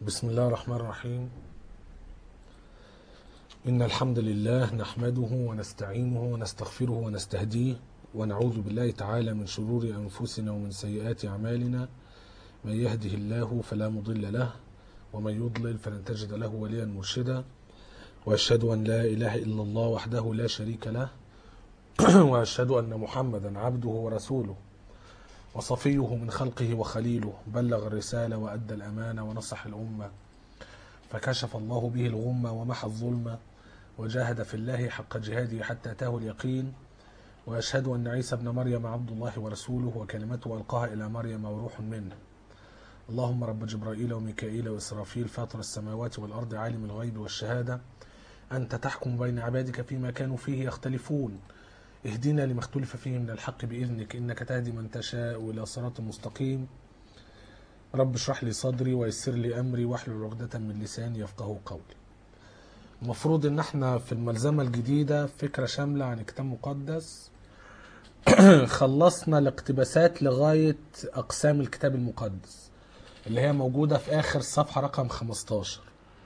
بسم الله الرحمن الرحيم إن الحمد لله نحمده ونستعينه ونستغفره ونستهديه ونعوذ بالله تعالى من شرور أنفسنا ومن سيئات أعمالنا من يهده الله فلا مضل له ومن يضلل فلن تجد له وليا مرشدا وأشهد أن لا إله إلا الله وحده لا شريك له وأشهد أن محمدا عبده ورسوله وصفيه من خلقه وخليله بلغ الرسالة وأدى الأمانة ونصح الأمة فكشف الله به الغمة ومحى الظلمة وجاهد في الله حق جهاده حتى أتاه اليقين وأشهد أن عيسى ابن مريم عبد الله ورسوله وكلمته ألقاها إلى مريم وروح منه اللهم رب جبرائيل وميكائيل وإسرافيل فاطر السماوات والأرض عالم الغيب والشهادة أنت تحكم بين عبادك فيما كانوا فيه يختلفون اهدنا لما اختلف فيه من الحق بإذنك إنك تهدي من تشاء إلى صراط مستقيم رب اشرح لي صدري ويسر لي أمري واحلل عقدة من لساني يفقه قولي المفروض ان احنا في الملزمة الجديدة فكرة شاملة عن كتاب مقدس خلصنا الاقتباسات لغاية أقسام الكتاب المقدس اللي هي موجودة في آخر صفحة رقم 15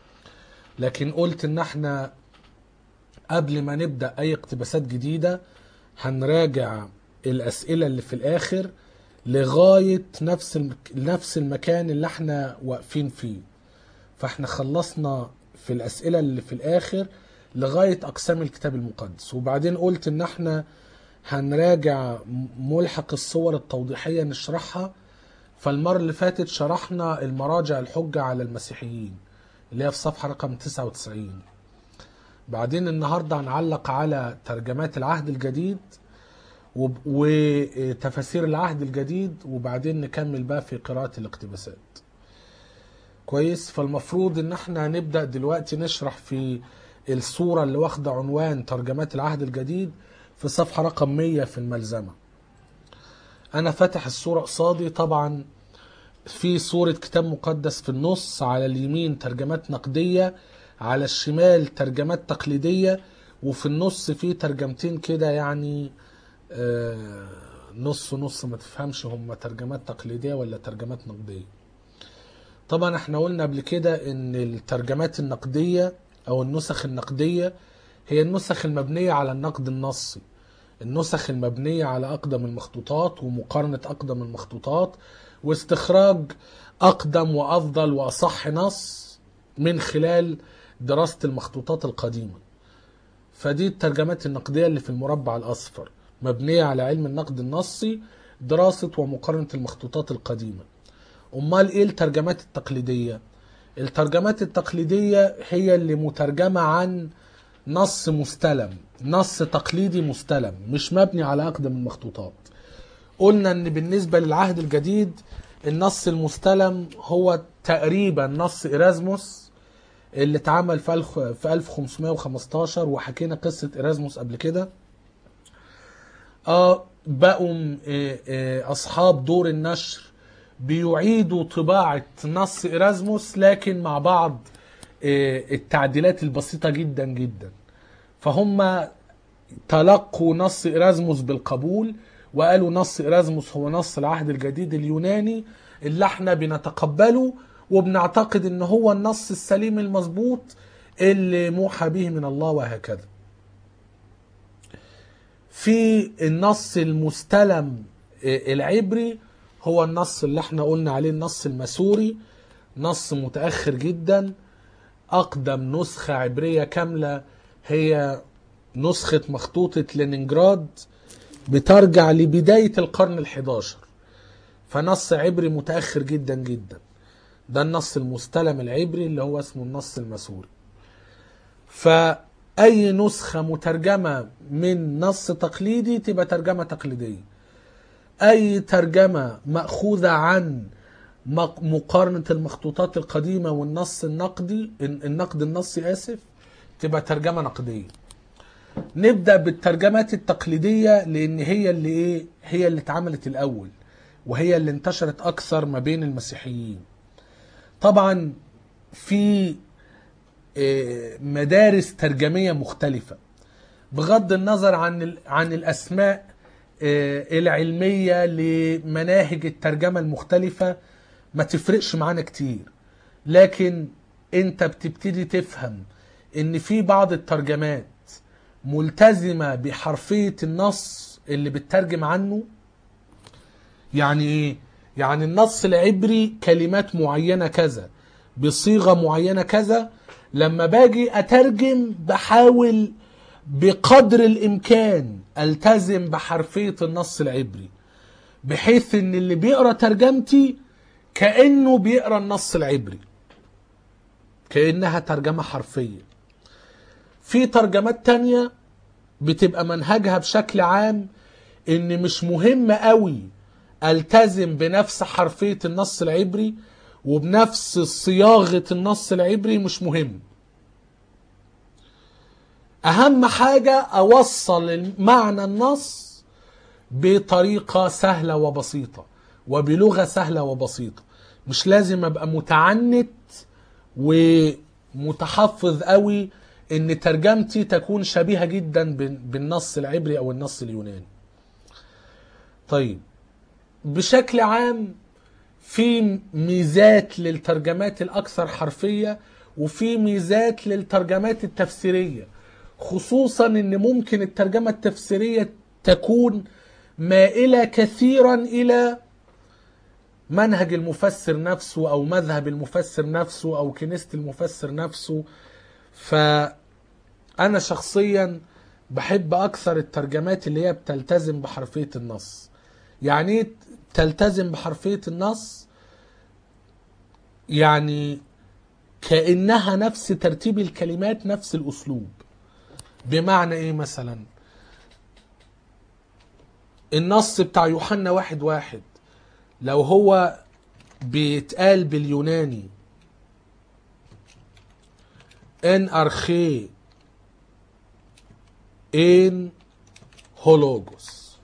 لكن قلت ان احنا قبل ما نبدأ أي اقتباسات جديدة هنراجع الأسئلة اللي في الآخر لغاية نفس المك... نفس المكان اللي احنا واقفين فيه فاحنا خلصنا في الأسئلة اللي في الآخر لغاية أقسام الكتاب المقدس وبعدين قلت إن احنا هنراجع ملحق الصور التوضيحية نشرحها فالمرة اللي فاتت شرحنا المراجع الحجة على المسيحيين اللي هي في صفحة رقم 99 بعدين النهاردة هنعلق على ترجمات العهد الجديد وب- وتفاسير العهد الجديد وبعدين نكمل بقى في قراءة الاقتباسات كويس فالمفروض ان احنا هنبدأ دلوقتي نشرح في الصورة اللي واخدة عنوان ترجمات العهد الجديد في صفحة رقم 100 في الملزمة انا فاتح الصورة قصادي طبعا في صورة كتاب مقدس في النص على اليمين ترجمات نقدية على الشمال ترجمات تقليدية وفي النص في ترجمتين كده يعني آه، نص نص ما تفهمش هم ترجمات تقليدية ولا ترجمات نقدية طبعا احنا قلنا قبل كده ان الترجمات النقدية او النسخ النقدية هي النسخ المبنية على النقد النصي النسخ المبنية على أقدم المخطوطات ومقارنة أقدم المخطوطات واستخراج أقدم وأفضل وأصح نص من خلال دراسة المخطوطات القديمة فدي الترجمات النقدية اللي في المربع الأصفر مبنية على علم النقد النصي دراسة ومقارنة المخطوطات القديمة أمال إيه الترجمات التقليدية؟ الترجمات التقليدية هي اللي مترجمة عن نص مستلم نص تقليدي مستلم مش مبني على أقدم المخطوطات قلنا ان بالنسبة للعهد الجديد النص المستلم هو تقريبا نص إيرازموس اللي اتعمل في الف- في 1515 وحكينا قصة إيرازموس قبل كده اه بقوا م- آه، آه، أصحاب دور النشر بيعيدوا طباعة نص إيرازموس لكن مع بعض آه، التعديلات البسيطة جدا جدا فهم تلقوا نص إيرازموس بالقبول وقالوا نص إيرازموس هو نص العهد الجديد اليوناني اللي احنا بنتقبله وبنعتقد ان هو النص السليم المظبوط اللي موحى به من الله وهكذا في النص المستلم آه، العبري هو النص اللي احنا قلنا عليه النص المسوري نص متأخر جدا أقدم نسخة عبرية كاملة هي نسخة مخطوطة لينينجراد بترجع لبداية القرن الحداشر فنص عبري متأخر جدا جدا ده النص المستلم العبري اللي هو اسمه النص المسوري فأي نسخة مترجمة من نص تقليدي تبقى ترجمة تقليدية أي ترجمة مأخوذة عن مق- مقارنة المخطوطات القديمة والنص النقدي النقد النصي آسف تبقى ترجمة نقدية نبدأ بالترجمات التقليدية لأن هي اللي إيه هي اللي اتعملت الأول وهي اللي انتشرت أكثر ما بين المسيحيين طبعا في آه، مدارس ترجمية مختلفة بغض النظر عن ال- عن الأسماء آه، العلمية لمناهج الترجمة المختلفة ما تفرقش معانا كتير لكن انت بتبتدي تفهم ان في بعض الترجمات ملتزمة بحرفية النص اللي بتترجم عنه يعني ايه يعني النص العبري كلمات معينة كذا بصيغة معينة كذا لما باجي اترجم بحاول بقدر الامكان التزم بحرفية النص العبري بحيث ان اللي بيقرا ترجمتي كانه بيقرا النص العبري كانها ترجمه حرفيه في ترجمات تانية بتبقى منهجها بشكل عام ان مش مهم قوي التزم بنفس حرفيه النص العبري وبنفس صياغه النص العبري مش مهم اهم حاجه اوصل معنى النص بطريقة سهلة وبسيطة وبلغة سهلة وبسيطة مش لازم ابقى متعنت ومتحفظ قوي ان ترجمتي تكون شبيهة جدا بالنص العبري او النص اليوناني طيب بشكل عام في ميزات للترجمات الاكثر حرفية وفي ميزات للترجمات التفسيرية خصوصا ان ممكن الترجمة التفسيرية تكون مائلة كثيرا إلى منهج المفسر نفسه أو مذهب المفسر نفسه أو كنيسة المفسر نفسه فأنا شخصيا بحب أكثر الترجمات اللي هي بتلتزم بحرفية النص يعني ايه تلتزم بحرفية النص يعني كأنها نفس ترتيب الكلمات نفس الأسلوب بمعنى إيه مثلاً النص بتاع يوحنا واحد واحد لو هو بيتقال باليوناني ان ارخي ان هولوجوس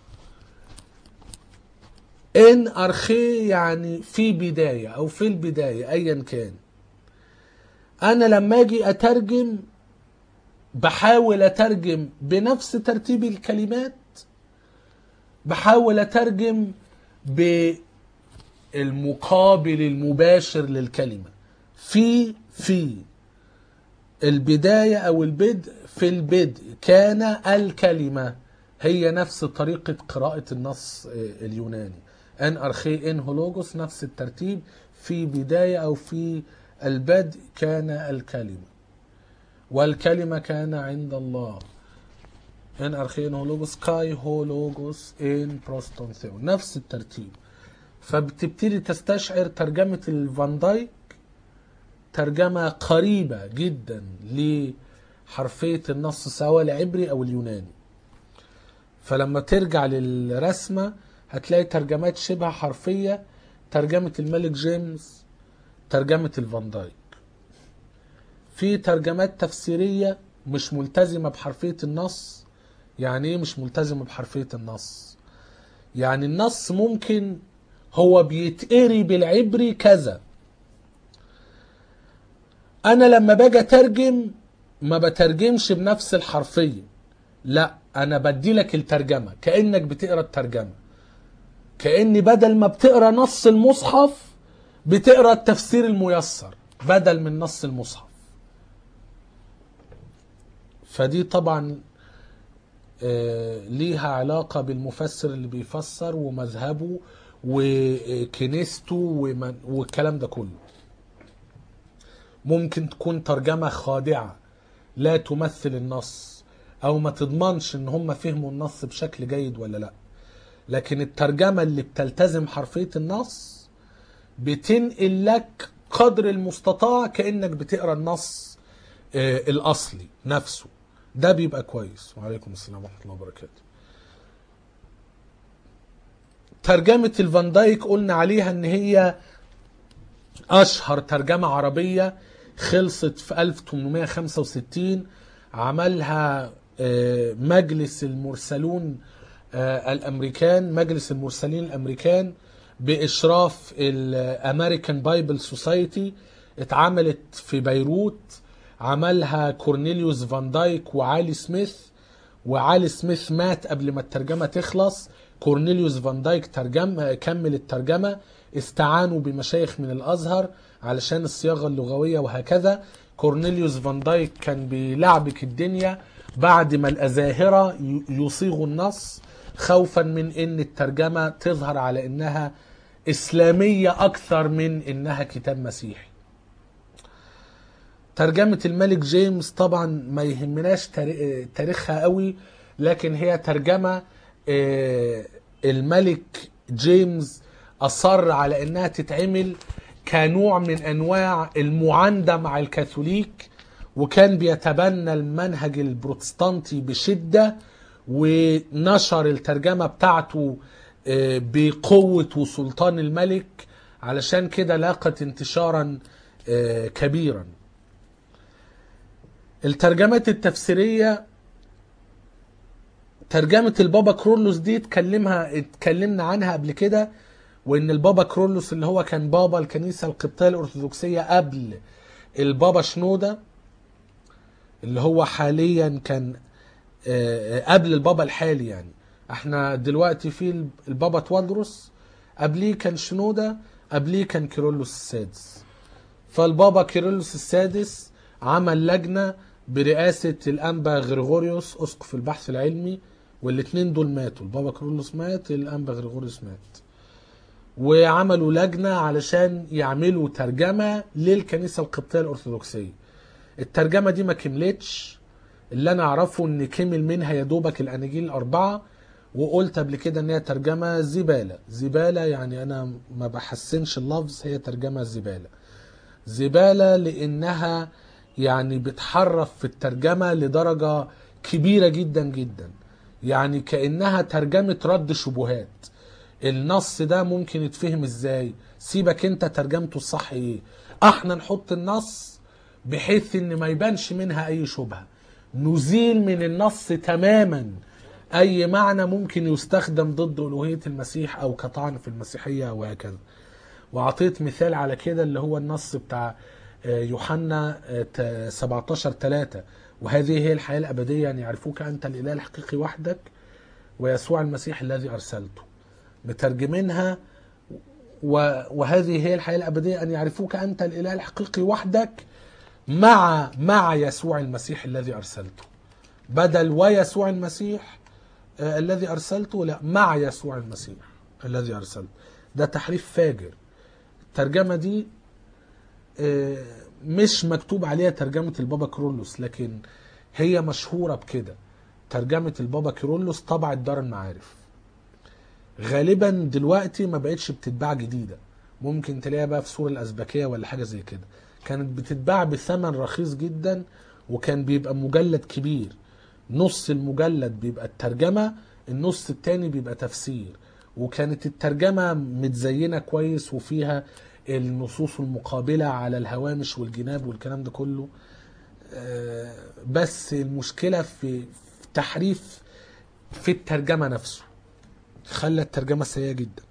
ان ارخي يعني في بداية او في البداية ايا كان انا لما اجي اترجم بحاول اترجم بنفس ترتيب الكلمات بحاول اترجم بالمقابل المباشر للكلمه في في البدايه او البدء في البدء كان الكلمه هي نفس طريقه قراءه النص اليوناني ان ارخي ان هولوجوس نفس الترتيب في بدايه او في البدء كان الكلمه والكلمه كان عند الله ان ارخين هولوجوس كاي هولوجوس ان بروستون ثيو نفس الترتيب فبتبتدي تستشعر ترجمة الفان دايك ترجمة قريبة جدا لحرفية النص سواء العبري او اليوناني فلما ترجع للرسمة هتلاقي ترجمات شبه حرفية ترجمة الملك جيمس ترجمة الفان دايك في ترجمات تفسيرية مش ملتزمة بحرفية النص يعني ايه مش ملتزمة بحرفية النص يعني النص ممكن هو بيتقري بالعبري كذا انا لما باجي اترجم ما بترجمش بنفس الحرفية لا انا بدي لك الترجمة كأنك بتقرا الترجمة كأني بدل ما بتقرا نص المصحف بتقرا التفسير الميسر بدل من نص المصحف فدي طبعا ليها علاقة بالمفسر اللي بيفسر ومذهبه وكنيسته والكلام ده كله ممكن تكون ترجمة خادعة لا تمثل النص او ما تضمنش ان هم فهموا النص بشكل جيد ولا لا لكن الترجمة اللي بتلتزم حرفية النص بتنقل لك قدر المستطاع كأنك بتقرأ النص الأصلي نفسه ده بيبقى كويس وعليكم السلام ورحمة الله وبركاته ترجمة الفان دايك قلنا عليها ان هي اشهر ترجمة عربية خلصت في 1865 عملها مجلس المرسلون الامريكان مجلس المرسلين الامريكان باشراف الامريكان بايبل سوسايتي اتعملت في بيروت عملها كورنيليوس فان دايك وعالي سميث وعالي سميث مات قبل ما الترجمة تخلص كورنيليوس فان دايك ترجم كمل الترجمة استعانوا بمشايخ من الازهر علشان الصياغه اللغويه وهكذا كورنيليوس فان دايك كان بيلعبك الدنيا بعد ما الازاهره ي- يصيغوا النص خوفا من ان الترجمه تظهر على انها اسلاميه اكثر من انها كتاب مسيحي ترجمة الملك جيمس طبعا ما يهمناش تاري- تاريخها قوي لكن هي ترجمة آه، الملك جيمس أصر على أنها تتعمل كنوع من أنواع المعاندة مع الكاثوليك وكان بيتبنى المنهج البروتستانتي بشدة ونشر الترجمة بتاعته آه، بقوة وسلطان الملك علشان كده لاقت انتشارا آه، كبيرا الترجمات التفسيرية ترجمة البابا كرولوس دي اتكلمها اتكلمنا عنها قبل كده وان البابا كرولوس اللي هو كان بابا الكنيسة القبطية الأرثوذكسية قبل البابا شنودة اللي هو حاليا كان آه، قبل البابا الحالي يعني احنا دلوقتي في البابا توادروس قبليه كان شنودة قبليه كان كيرلس السادس فالبابا كيرلس السادس عمل لجنة برئاسة الأنبا غريغوريوس أسقف البحث العلمي والاتنين دول ماتوا البابا كيرلس مات الأنبا غريغوريوس مات وعملوا لجنة علشان يعملوا ترجمة للكنيسة القبطية الأرثوذكسية الترجمة دي ما كملتش اللي أنا أعرفه إن كمل منها يا دوبك الأناجيل الأربعة وقلت قبل كده إن هي ترجمة زبالة زبالة يعني أنا ما بحسنش اللفظ هي ترجمة زبالة زبالة لأنها يعني بتحرف في الترجمة لدرجة كبيرة جدا جدا يعني كأنها ترجمة رد شبهات النص ده ممكن يتفهم ازاي سيبك انت ترجمته الصح ايه احنا نحط النص بحيث ان ما يبانش منها اي شبهة نزيل من النص تماما اي معنى ممكن يستخدم ضد الوهية المسيح او كطعن في المسيحية وهكذا وعطيت مثال على كده اللي هو النص بتاع آه، يوحنا آه، ت- 17 3 وهذه هي الحياة الأبدية أن يعرفوك أنت الإله الحقيقي وحدك ويسوع المسيح الذي أرسلته مترجمينها و- وهذه هي الحياة الأبدية أن يعرفوك أنت الإله الحقيقي وحدك مع مع يسوع المسيح الذي أرسلته بدل ويسوع المسيح آه، الذي أرسلته لا مع يسوع المسيح الذي أرسلته ده تحريف فاجر الترجمة دي آه، مش مكتوب عليها ترجمة البابا كرولوس لكن هي مشهورة بكده ترجمة البابا كيرلس طبعت دار المعارف غالبا دلوقتي ما بقتش بتتباع جديدة ممكن تلاقيها بقى في سور الأزبكية ولا حاجة زي كده كانت بتتباع بثمن رخيص جدا وكان بيبقى مجلد كبير نص المجلد بيبقى الترجمة النص التاني بيبقى تفسير وكانت الترجمة متزينة كويس وفيها النصوص المقابلة على الهوامش والجناب والكلام ده كله آه، بس المشكلة في في تحريف في الترجمة نفسه خلى الترجمة سيئة جدا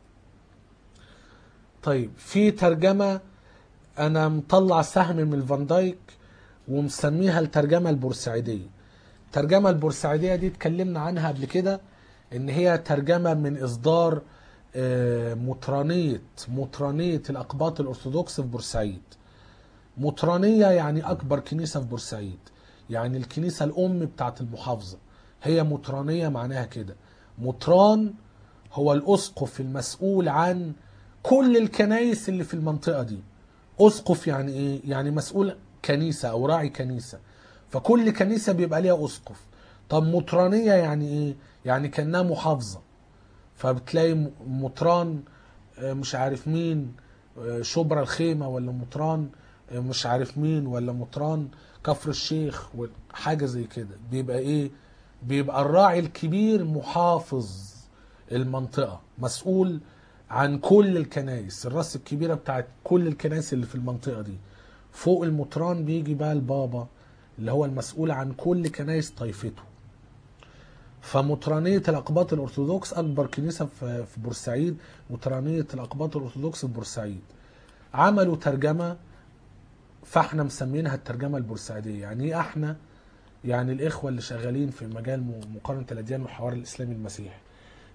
طيب في ترجمة أنا مطلع سهم من الفان دايك ومسميها الترجمة البورسعيدية الترجمة البورسعيدية دي اتكلمنا عنها قبل كده إن هي ترجمة من إصدار آه، مطرانية مطرانية الأقباط الأرثوذكس في بورسعيد مطرانية يعني أكبر كنيسة في بورسعيد يعني الكنيسة الأم بتاعت المحافظة هي مطرانية معناها كده مطران هو الأسقف المسؤول عن كل الكنايس اللي في المنطقة دي أسقف يعني إيه؟ يعني مسؤول كنيسة أو راعي كنيسة فكل كنيسة بيبقى ليها أسقف طب مطرانية يعني إيه؟ يعني كأنها محافظة فبتلاقي م- مطران آه، مش عارف مين آه، شبرا الخيمة ولا مطران آه، مش عارف مين ولا مطران كفر الشيخ حاجة زي كده بيبقى ايه بيبقى الراعي الكبير محافظ المنطقة مسؤول عن كل الكنائس الراس الكبيرة بتاعت كل الكنائس اللي في المنطقة دي فوق المطران بيجي بقى البابا اللي هو المسؤول عن كل كنائس طائفته فمطرانية الأقباط الأرثوذكس أكبر كنيسة في في بورسعيد مطرانية الأقباط الأرثوذكس في بورسعيد عملوا ترجمة فاحنا مسمينها الترجمة البورسعيدية يعني ايه احنا يعني الإخوة اللي شغالين في مجال م- مقارنة الأديان والحوار الإسلامي المسيحي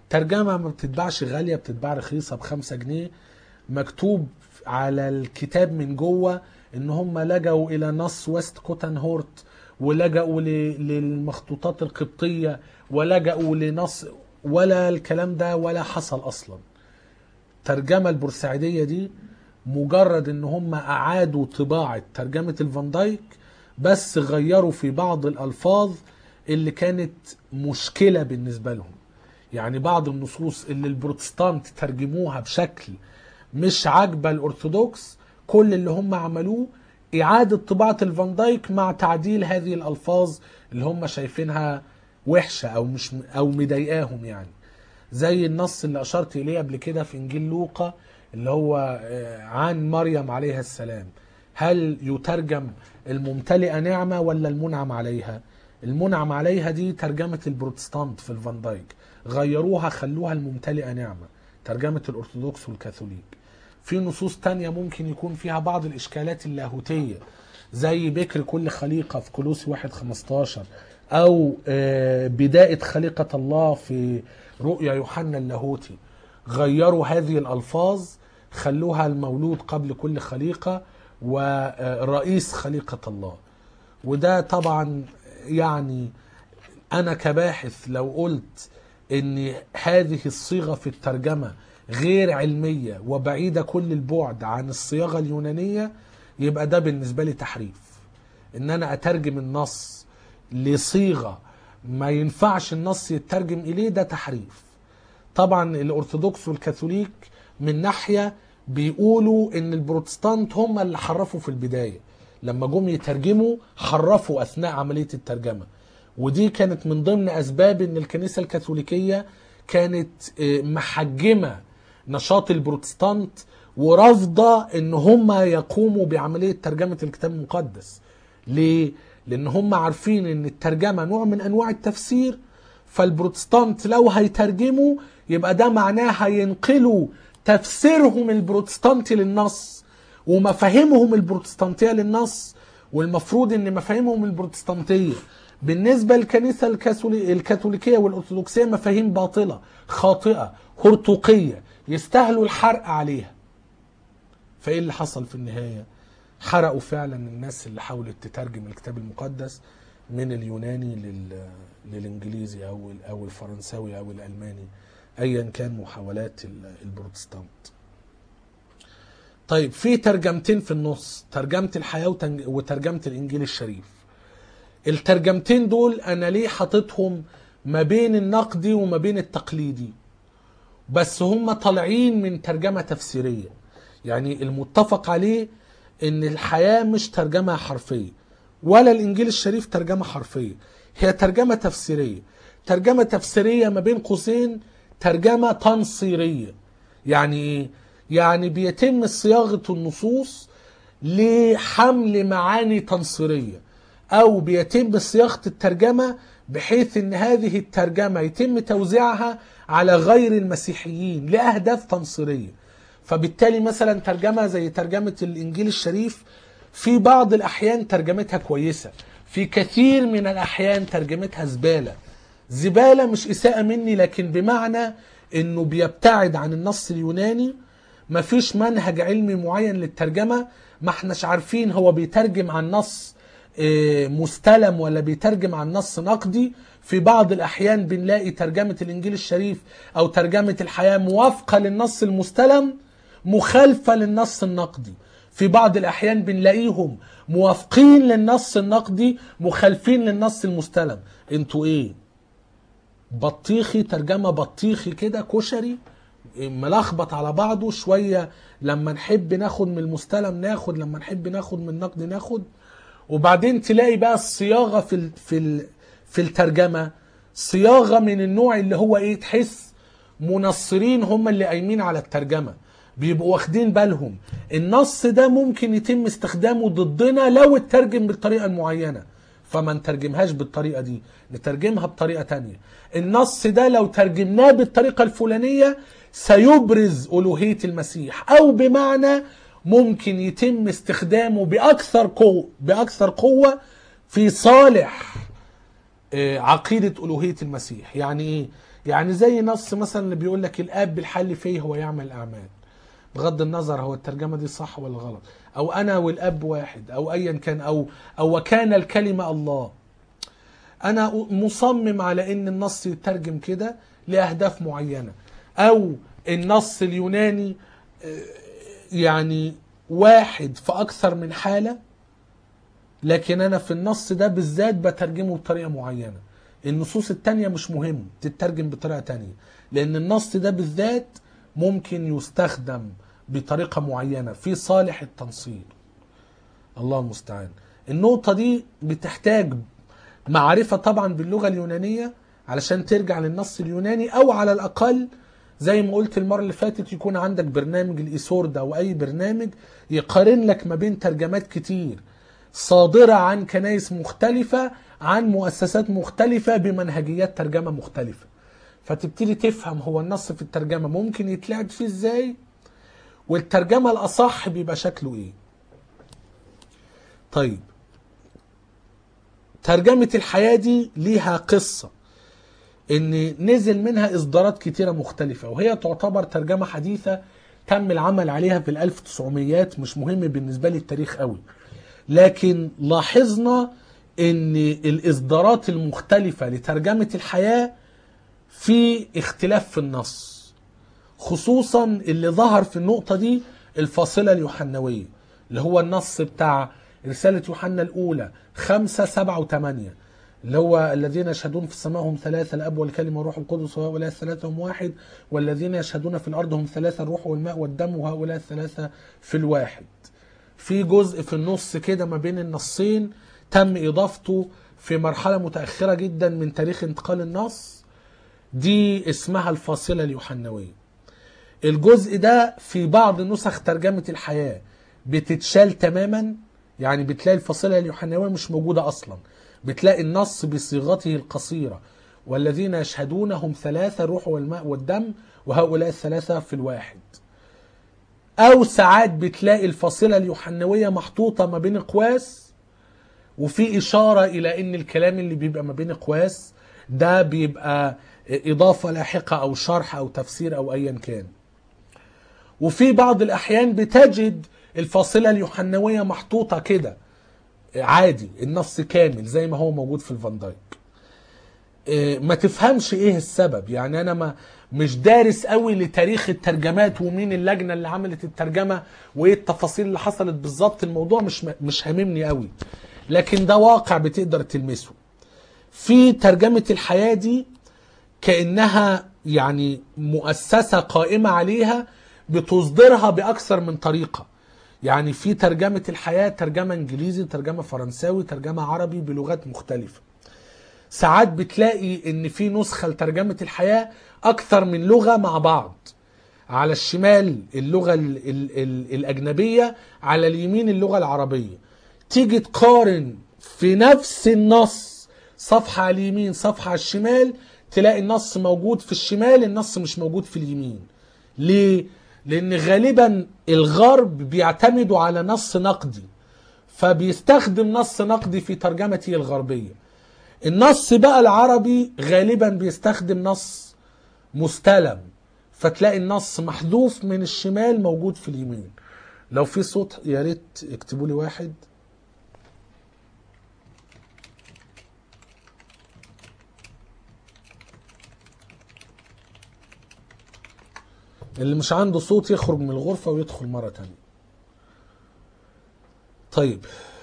ترجمة ما بتتباعش غالية بتتباع رخيصة بخمسة جنيه مكتوب على الكتاب من جوه ان هم لجأوا الى نص ويست كوتن هورت ولجأوا ل- للمخطوطات القبطية ولجأوا لنص ولا الكلام ده ولا حصل اصلا الترجمة البورسعيدية دي مجرد ان هم اعادوا طباعة ترجمة الفان دايك بس غيروا في بعض الالفاظ اللي كانت مشكلة بالنسبة لهم يعني بعض النصوص اللي البروتستانت ترجموها بشكل مش عاجبة الارثوذكس كل اللي هم عملوه اعادة طباعة الفان دايك مع تعديل هذه الالفاظ اللي هم شايفينها وحشة او مش او مضايقاهم يعني زي النص اللي اشرت اليه قبل كده في انجيل لوقا اللي هو آه، عن مريم عليها السلام هل يترجم الممتلئه نعمه ولا المنعم عليها المنعم عليها دي ترجمه البروتستانت في الفان دايك غيروها خلوها الممتلئه نعمه ترجمه الارثوذكس والكاثوليك في نصوص تانية ممكن يكون فيها بعض الإشكالات اللاهوتية زي بكر كل خليقة في كولوسي واحد 15 أو آه، بداية خليقة الله في رؤيا يوحنا اللاهوتي غيروا هذه الألفاظ خلوها المولود قبل كل خليقة ورئيس خليقة الله وده طبعا يعني انا كباحث لو قلت ان هذه الصيغه في الترجمه غير علميه وبعيده كل البعد عن الصياغه اليونانيه يبقى ده بالنسبه لي تحريف ان انا اترجم النص لصيغه ما ينفعش النص يترجم اليه ده تحريف طبعا الارثوذكس والكاثوليك من ناحيه بيقولوا ان البروتستانت هم اللي حرفوا في البدايه لما جم يترجموا حرفوا اثناء عمليه الترجمه ودي كانت من ضمن اسباب ان الكنيسه الكاثوليكيه كانت آه، محجمه نشاط البروتستانت ورافضه ان هم يقوموا بعمليه ترجمه الكتاب المقدس ليه لان هم عارفين ان الترجمه نوع من انواع التفسير فالبروتستانت لو هيترجموا يبقى ده معناه هينقلوا تفسيرهم البروتستانتي للنص ومفاهيمهم البروتستانتيه للنص والمفروض ان مفاهيمهم البروتستانتيه بالنسبه للكنيسه الكاثولي- الكاثوليكيه والارثوذكسيه مفاهيم باطله خاطئه هرطوقيه يستاهلوا الحرق عليها فايه اللي حصل في النهايه حرقوا فعلا الناس اللي حاولت تترجم الكتاب المقدس من اليوناني لل... للانجليزي او او الفرنساوي او الالماني ايا كان محاولات ال- البروتستانت طيب في ترجمتين في النص ترجمه الحياه وتنج- وترجمه الانجيل الشريف الترجمتين دول انا ليه حاططهم ما بين النقدي وما بين التقليدي بس هم طالعين من ترجمه تفسيريه يعني المتفق عليه ان الحياه مش ترجمه حرفيه ولا الانجيل الشريف ترجمه حرفيه هي ترجمه تفسيريه ترجمه تفسيريه ما بين قوسين ترجمه تنصيريه يعني ايه يعني بيتم صياغه النصوص لحمل معاني تنصيريه او بيتم صياغه الترجمه بحيث ان هذه الترجمه يتم توزيعها على غير المسيحيين لاهداف تنصيريه فبالتالي مثلا ترجمه زي ترجمه الانجيل الشريف في بعض الاحيان ترجمتها كويسه في كثير من الاحيان ترجمتها زباله زباله مش اساءه مني لكن بمعنى انه بيبتعد عن النص اليوناني مفيش منهج علمي معين للترجمه ما احناش عارفين هو بيترجم عن نص آه، مستلم ولا بيترجم عن نص نقدي في بعض الأحيان بنلاقي ترجمة الإنجيل الشريف أو ترجمة الحياة موافقة للنص المستلم مخالفة للنص النقدي في بعض الأحيان بنلاقيهم موافقين للنص النقدي مخالفين للنص المستلم انتوا ايه بطيخي ترجمة بطيخي كده كشري ملخبط على بعضه شوية لما نحب ناخد من المستلم ناخد لما نحب ناخد من النقد ناخد وبعدين تلاقي بقى الصياغة في ال في ال في الترجمة صياغة من النوع اللي هو ايه تحس منصرين هم اللي قايمين على الترجمة بيبقوا واخدين بالهم النص ده ممكن يتم استخدامه ضدنا لو اترجم بالطريقة المعينة فما نترجمهاش بالطريقة دي نترجمها بطريقة تانية النص ده لو ترجمناه بالطريقة الفلانية سيبرز ألوهية المسيح أو بمعنى ممكن يتم استخدامه بأكثر قوة بأكثر قوة في صالح آه، عقيدة ألوهية المسيح يعني إيه؟ يعني زي نص مثلا اللي بيقول لك الاب بالحل فيه هو يعمل الاعمال بغض النظر هو الترجمه دي صح ولا غلط او انا والاب واحد او ايا كان او او وكان الكلمه الله انا مصمم على ان النص يترجم كده لاهداف معينه او النص اليوناني آه، يعني واحد في اكثر من حاله لكن انا في النص ده بالذات بترجمه بطريقه معينه النصوص التانية مش مهم تترجم بطريقه تانية لان النص ده بالذات ممكن يستخدم بطريقه معينه في صالح التنصير الله المستعان النقطه دي بتحتاج معرفه طبعا باللغه اليونانيه علشان ترجع للنص اليوناني او على الاقل زي ما قلت المره اللي فاتت يكون عندك برنامج الايسور ده او اي برنامج يقارن لك ما بين ترجمات كتير صادره عن كنايس مختلفه عن مؤسسات مختلفه بمنهجيات ترجمه مختلفه فتبتدي تفهم هو النص في الترجمه ممكن يتلعب فيه ازاي والترجمه الاصح بيبقى شكله ايه طيب ترجمه الحياه دي ليها قصه ان نزل منها اصدارات كتيره مختلفه وهي تعتبر ترجمه حديثه تم العمل عليها في الألف تسعميات مش مهم بالنسبه لي التاريخ قوي لكن لاحظنا ان الاصدارات المختلفه لترجمه الحياه في اختلاف في النص خصوصا اللي ظهر في النقطه دي الفاصله اليوحنويه اللي هو النص بتاع رساله يوحنا الاولى خمسة سبعة وثمانية اللي هو الذين يشهدون في السماء هم ثلاثة الأب والكلمة والروح القدس وهؤلاء الثلاثة هم واحد والذين يشهدون في الأرض هم ثلاثة الروح والماء والدم وهؤلاء الثلاثة في الواحد في جزء في النص كده ما بين النصين تم إضافته في مرحلة متأخرة جدا من تاريخ انتقال النص دي اسمها الفاصلة اليوحنوية الجزء ده في بعض نسخ ترجمة الحياة بتتشال تماما يعني بتلاقي الفاصلة اليوحنوية مش موجودة أصلا بتلاقي النص بصيغته القصيرة والذين يشهدون هم ثلاثة الروح والماء والدم وهؤلاء الثلاثة في الواحد أو ساعات بتلاقي الفاصلة اليوحنوية محطوطة ما بين أقواس وفي إشارة إلى إن الكلام اللي بيبقى ما بين أقواس ده بيبقى إضافة لاحقة أو شرح أو تفسير أو أيا كان وفي بعض الأحيان بتجد الفاصلة اليوحنوية محطوطة كده عادي النص كامل زي ما هو موجود في الفان دايك إيه، ما تفهمش ايه السبب يعني انا ما مش دارس قوي لتاريخ الترجمات ومين اللجنه اللي عملت الترجمه وايه التفاصيل اللي حصلت بالظبط الموضوع مش مش هاممني قوي لكن ده واقع بتقدر تلمسه في ترجمه الحياه دي كانها يعني مؤسسه قائمه عليها بتصدرها باكثر من طريقه يعني في ترجمه الحياه ترجمه انجليزي ترجمه فرنساوي ترجمه عربي بلغات مختلفه ساعات بتلاقي ان في نسخه لترجمه الحياه اكثر من لغه مع بعض على الشمال اللغه ال ال ال الاجنبيه على اليمين اللغه العربيه تيجي تقارن في نفس النص صفحه على اليمين صفحه على الشمال تلاقي النص موجود في الشمال النص مش موجود في اليمين ليه لان غالبا الغرب بيعتمدوا على نص نقدي فبيستخدم نص نقدي في ترجمته الغربيه النص بقى العربي غالبا بيستخدم نص مستلم فتلاقي النص محذوف من الشمال موجود في اليمين لو في صوت يا ريت اكتبوا لي واحد اللي مش عنده صوت يخرج من الغرفة ويدخل مرة تانية طيب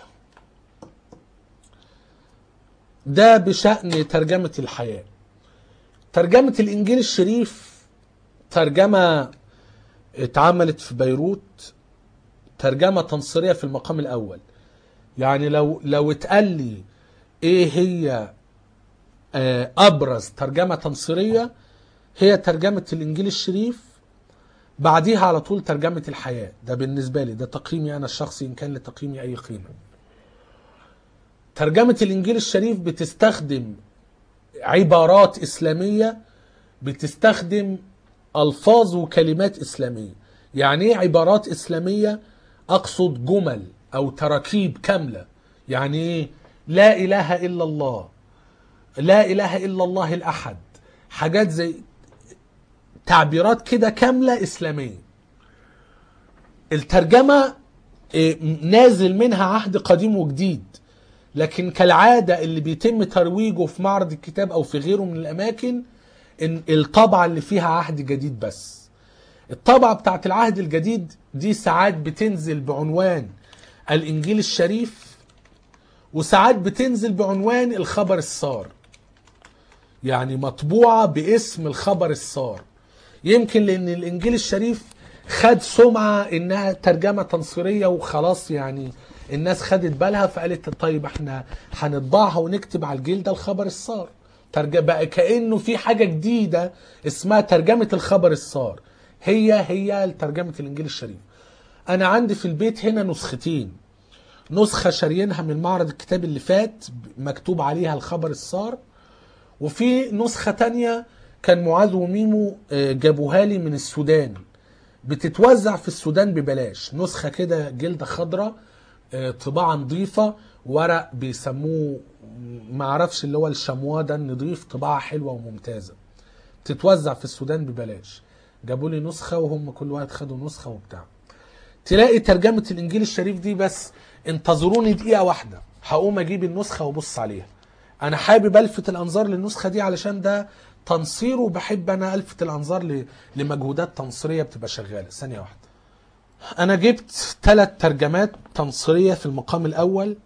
ده بشأن ترجمة الحياة ترجمة الإنجيل الشريف ترجمة اتعملت في بيروت ترجمة تنصيرية في المقام الأول يعني لو لو اتقال لي ايه هي آه، ابرز ترجمة تنصيرية هي ترجمة الانجيل الشريف بعديها على طول ترجمة الحياة ده بالنسبة لي ده تقييمي انا الشخصي ان كان لتقييمي اي قيمة ترجمة الانجيل الشريف بتستخدم عبارات اسلامية بتستخدم الفاظ وكلمات اسلامية يعني ايه عبارات اسلامية اقصد جمل او تراكيب كاملة يعني ايه لا اله الا الله لا اله الا الله الاحد حاجات زي تعبيرات كده كامله اسلاميه الترجمه إيه، نازل منها عهد قديم وجديد لكن كالعاده اللي بيتم ترويجه في معرض الكتاب او في غيره من الاماكن إن الطبعه اللي فيها عهد جديد بس الطبعه بتاعت العهد الجديد دي ساعات بتنزل بعنوان الانجيل الشريف وساعات بتنزل بعنوان الخبر السار يعني مطبوعه باسم الخبر السار يمكن لان الانجيل الشريف خد سمعه انها ترجمه تنصيريه وخلاص يعني الناس خدت بالها فقالت طيب احنا هنطبعها ونكتب على الجيل ده الخبر السار ترجمة بقى كانه في حاجه جديده اسمها ترجمه الخبر السار هي هي ترجمه الانجيل الشريف انا عندي في البيت هنا نسختين نسخه شاريينها من معرض الكتاب اللي فات مكتوب عليها الخبر السار وفي نسخة تانية كان معاذ وميمو آه، جابوها لي من السودان بتتوزع في السودان ببلاش نسخة كده جلدة خضراء آه، طباعة نظيفة ورق بيسموه معرفش اللي هو الشموا ده النظيف طباعة حلوة وممتازة تتوزع في السودان ببلاش جابوا لي نسخة وهم كل واحد خدوا نسخة وبتاع تلاقي ترجمة الإنجيل الشريف دي بس انتظروني دقيقة واحدة هقوم أجيب النسخة وأبص عليها أنا حابب ألفت الأنظار للنسخة دي علشان ده تنصير وبحب أنا ألفت الأنظار ل- لمجهودات تنصيرية بتبقى شغالة ثانية واحدة أنا جبت ثلاث ترجمات تنصيرية في المقام الأول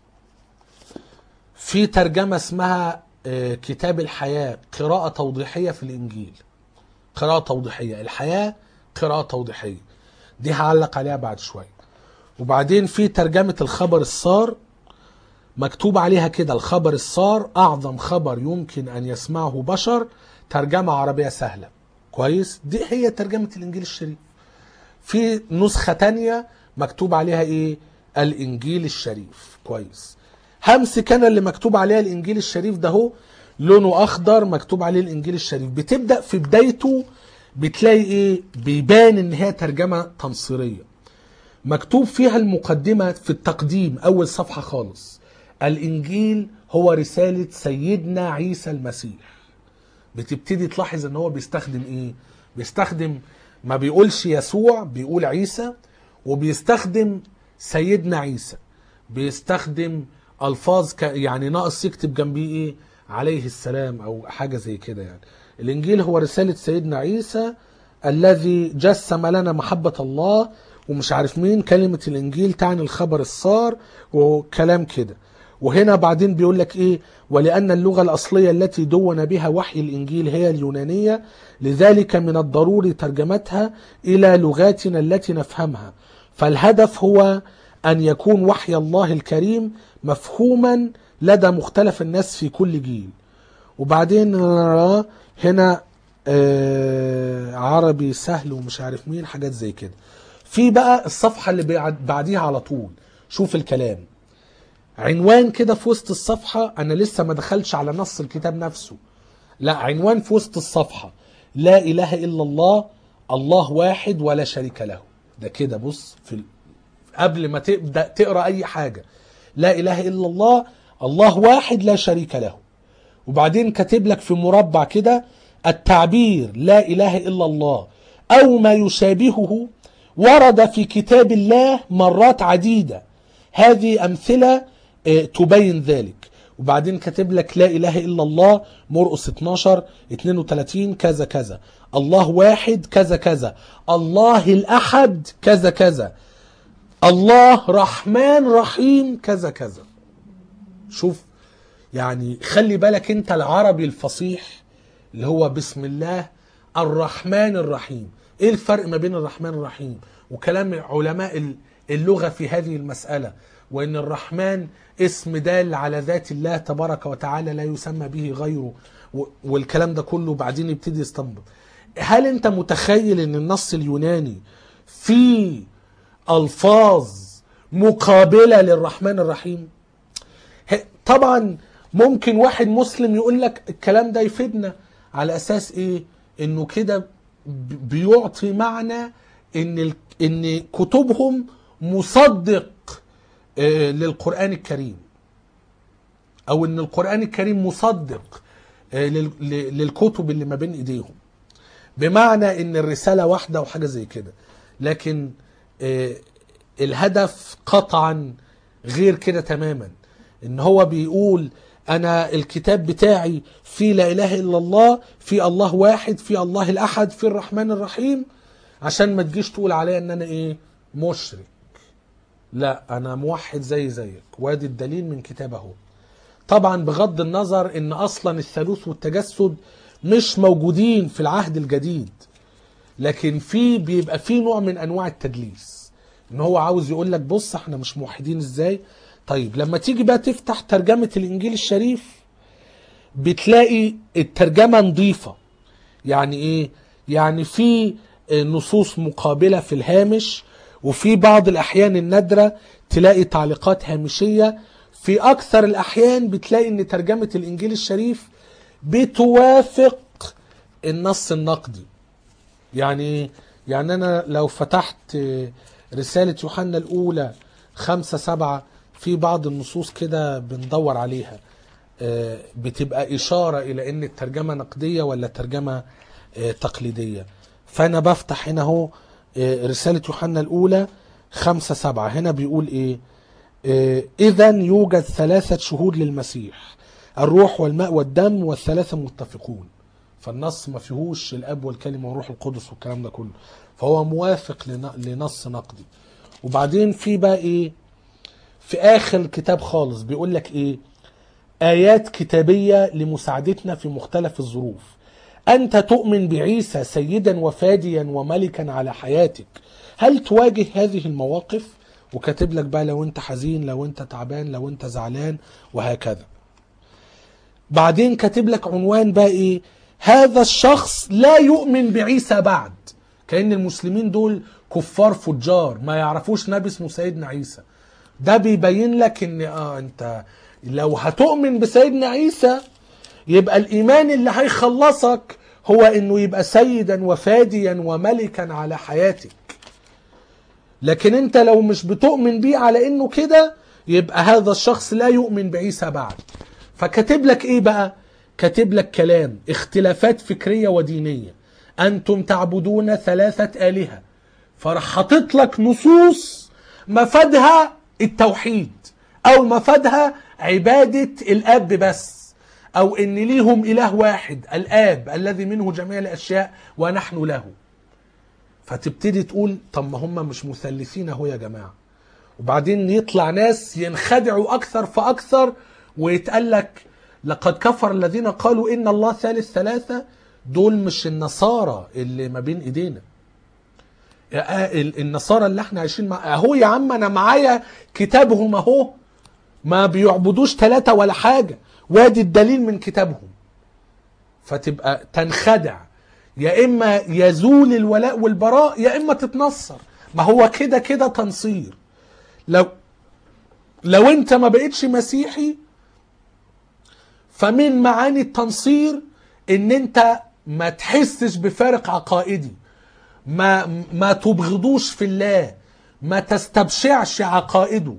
في ترجمة اسمها آه، كتاب الحياة قراءة توضيحية في الإنجيل قراءة توضيحية الحياة قراءة توضيحية دي هعلق عليها بعد شوية وبعدين في ترجمة الخبر السار مكتوب عليها كده الخبر السار أعظم خبر يمكن أن يسمعه بشر ترجمة عربية سهلة كويس دي هي ترجمة الإنجيل الشريف في نسخة تانية مكتوب عليها إيه الإنجيل الشريف كويس همسك أنا اللي مكتوب عليها الإنجيل الشريف ده هو لونه أخضر مكتوب عليه الإنجيل الشريف بتبدأ في بدايته بتلاقي إيه بيبان إن هي ترجمة تنصيرية مكتوب فيها المقدمة في التقديم أول صفحة خالص الإنجيل هو رسالة سيدنا عيسى المسيح بتبتدي تلاحظ ان هو بيستخدم ايه بيستخدم ما بيقولش يسوع بيقول عيسى وبيستخدم سيدنا عيسى بيستخدم الفاظ ك... يعني ناقص يكتب جنبيه ايه عليه السلام او حاجه زي كده يعني الانجيل هو رساله سيدنا عيسى الذي جسم لنا محبه الله ومش عارف مين كلمه الانجيل تعني الخبر السار وكلام كده وهنا بعدين بيقول لك ايه ولان اللغه الاصليه التي دون بها وحي الانجيل هي اليونانيه لذلك من الضروري ترجمتها الى لغاتنا التي نفهمها فالهدف هو ان يكون وحي الله الكريم مفهوما لدى مختلف الناس في كل جيل وبعدين هنا آه، عربي سهل ومش عارف مين حاجات زي كده في بقى الصفحه اللي بعد- بعديها على طول شوف الكلام عنوان كده في وسط الصفحة أنا لسه ما دخلش على نص الكتاب نفسه لا عنوان في وسط الصفحة لا إله إلا الله الله واحد ولا شريك له ده كده بص في ال... قبل ما تبدأ تقرأ أي حاجة لا إله إلا الله الله واحد لا شريك له وبعدين كاتب لك في مربع كده التعبير لا إله إلا الله أو ما يشابهه ورد في كتاب الله مرات عديدة هذه أمثلة آه، تبين ذلك وبعدين كاتب لك لا إله إلا الله مرقس 12 32 كذا كذا الله واحد كذا كذا الله الأحد كذا كذا الله رحمن رحيم كذا كذا شوف يعني خلي بالك انت العربي الفصيح اللي هو بسم الله الرحمن الرحيم ايه الفرق ما بين الرحمن الرحيم وكلام علماء اللغة في هذه المسألة وان الرحمن اسم دال على ذات الله تبارك وتعالى لا يسمى به غيره و- والكلام ده كله بعدين يبتدي يستنبط هل انت متخيل ان النص اليوناني فيه الفاظ مقابلة للرحمن الرحيم ه- طبعا ممكن واحد مسلم يقول لك الكلام ده يفيدنا على اساس ايه انه كده ب- بيعطي معنى ان ال- ان كتبهم مصدق آه، للقران الكريم او ان القران الكريم مصدق آه، لل- ل- للكتب اللي ما بين ايديهم بمعنى ان الرساله واحده وحاجه زي كده لكن آه، الهدف قطعا غير كده تماما ان هو بيقول انا الكتاب بتاعي في لا اله الا الله في الله واحد في الله الاحد في الرحمن الرحيم عشان ما تجيش تقول عليا ان انا ايه مشرك لا انا موحد زي زيك وادي الدليل من كتاب اهو طبعا بغض النظر ان اصلا الثالوث والتجسد مش موجودين في العهد الجديد لكن في بيبقى في نوع من انواع التدليس ان هو عاوز يقول لك بص احنا مش موحدين ازاي طيب لما تيجي بقى تفتح ترجمة الانجيل الشريف بتلاقي الترجمة نظيفة يعني ايه يعني في نصوص مقابلة في الهامش وفي بعض الاحيان النادرة تلاقي تعليقات هامشية في اكثر الاحيان بتلاقي ان ترجمة الانجيل الشريف بتوافق النص النقدي يعني ايه؟ يعني انا لو فتحت رسالة يوحنا الاولى خمسة سبعة في بعض النصوص كده بندور عليها آه، بتبقى اشارة الى ان الترجمة نقدية ولا ترجمة آه، تقليدية فانا بفتح هنا اهو آه، رسالة يوحنا الاولى خمسة سبعة هنا بيقول ايه اذا يوجد ثلاثة شهود للمسيح الروح والماء والدم والثلاثة متفقون فالنص ما فيهوش الاب والكلمه والروح القدس والكلام ده كله فهو موافق لن- لنص نقدي وبعدين في بقى ايه في اخر الكتاب خالص بيقول لك ايه ايات كتابيه لمساعدتنا في مختلف الظروف انت تؤمن بعيسى سيدا وفاديا وملكا على حياتك هل تواجه هذه المواقف وكاتب لك بقى لو انت حزين لو انت تعبان لو انت زعلان وهكذا بعدين كاتب لك عنوان بقى ايه هذا الشخص لا يؤمن بعيسى بعد كأن المسلمين دول كفار فجار ما يعرفوش نبي اسمه سيدنا عيسى ده بيبين لك ان اه انت لو هتؤمن بسيدنا عيسى يبقى الايمان اللي هيخلصك هو انه يبقى سيدا وفاديا وملكا على حياتك لكن انت لو مش بتؤمن بيه على انه كده يبقى هذا الشخص لا يؤمن بعيسى بعد فكاتب لك ايه بقى كاتب لك كلام اختلافات فكريه ودينيه انتم تعبدون ثلاثه الهه فراح حاطط لك نصوص مفادها التوحيد او مفادها عباده الاب بس او ان ليهم اله واحد الاب الذي منه جميع الاشياء ونحن له فتبتدي تقول طب ما هم مش مثلثين اهو يا جماعه وبعدين يطلع ناس ينخدعوا اكثر فاكثر ويتقال لك لقد كفر الذين قالوا ان الله ثالث ثلاثه دول مش النصارى اللي ما بين ايدينا يا- ال- النصارى اللي احنا عايشين مع اهو يا عم انا معايا كتابهم اهو ما بيعبدوش ثلاثه ولا حاجه وادي الدليل من كتابهم فتبقى تنخدع يا اما يزول الولاء والبراء يا اما تتنصر ما هو كده كده تنصير لو لو انت ما بقتش مسيحي فمن معاني التنصير ان انت ما تحسش بفارق عقائدي ما ما تبغضوش في الله ما تستبشعش عقائده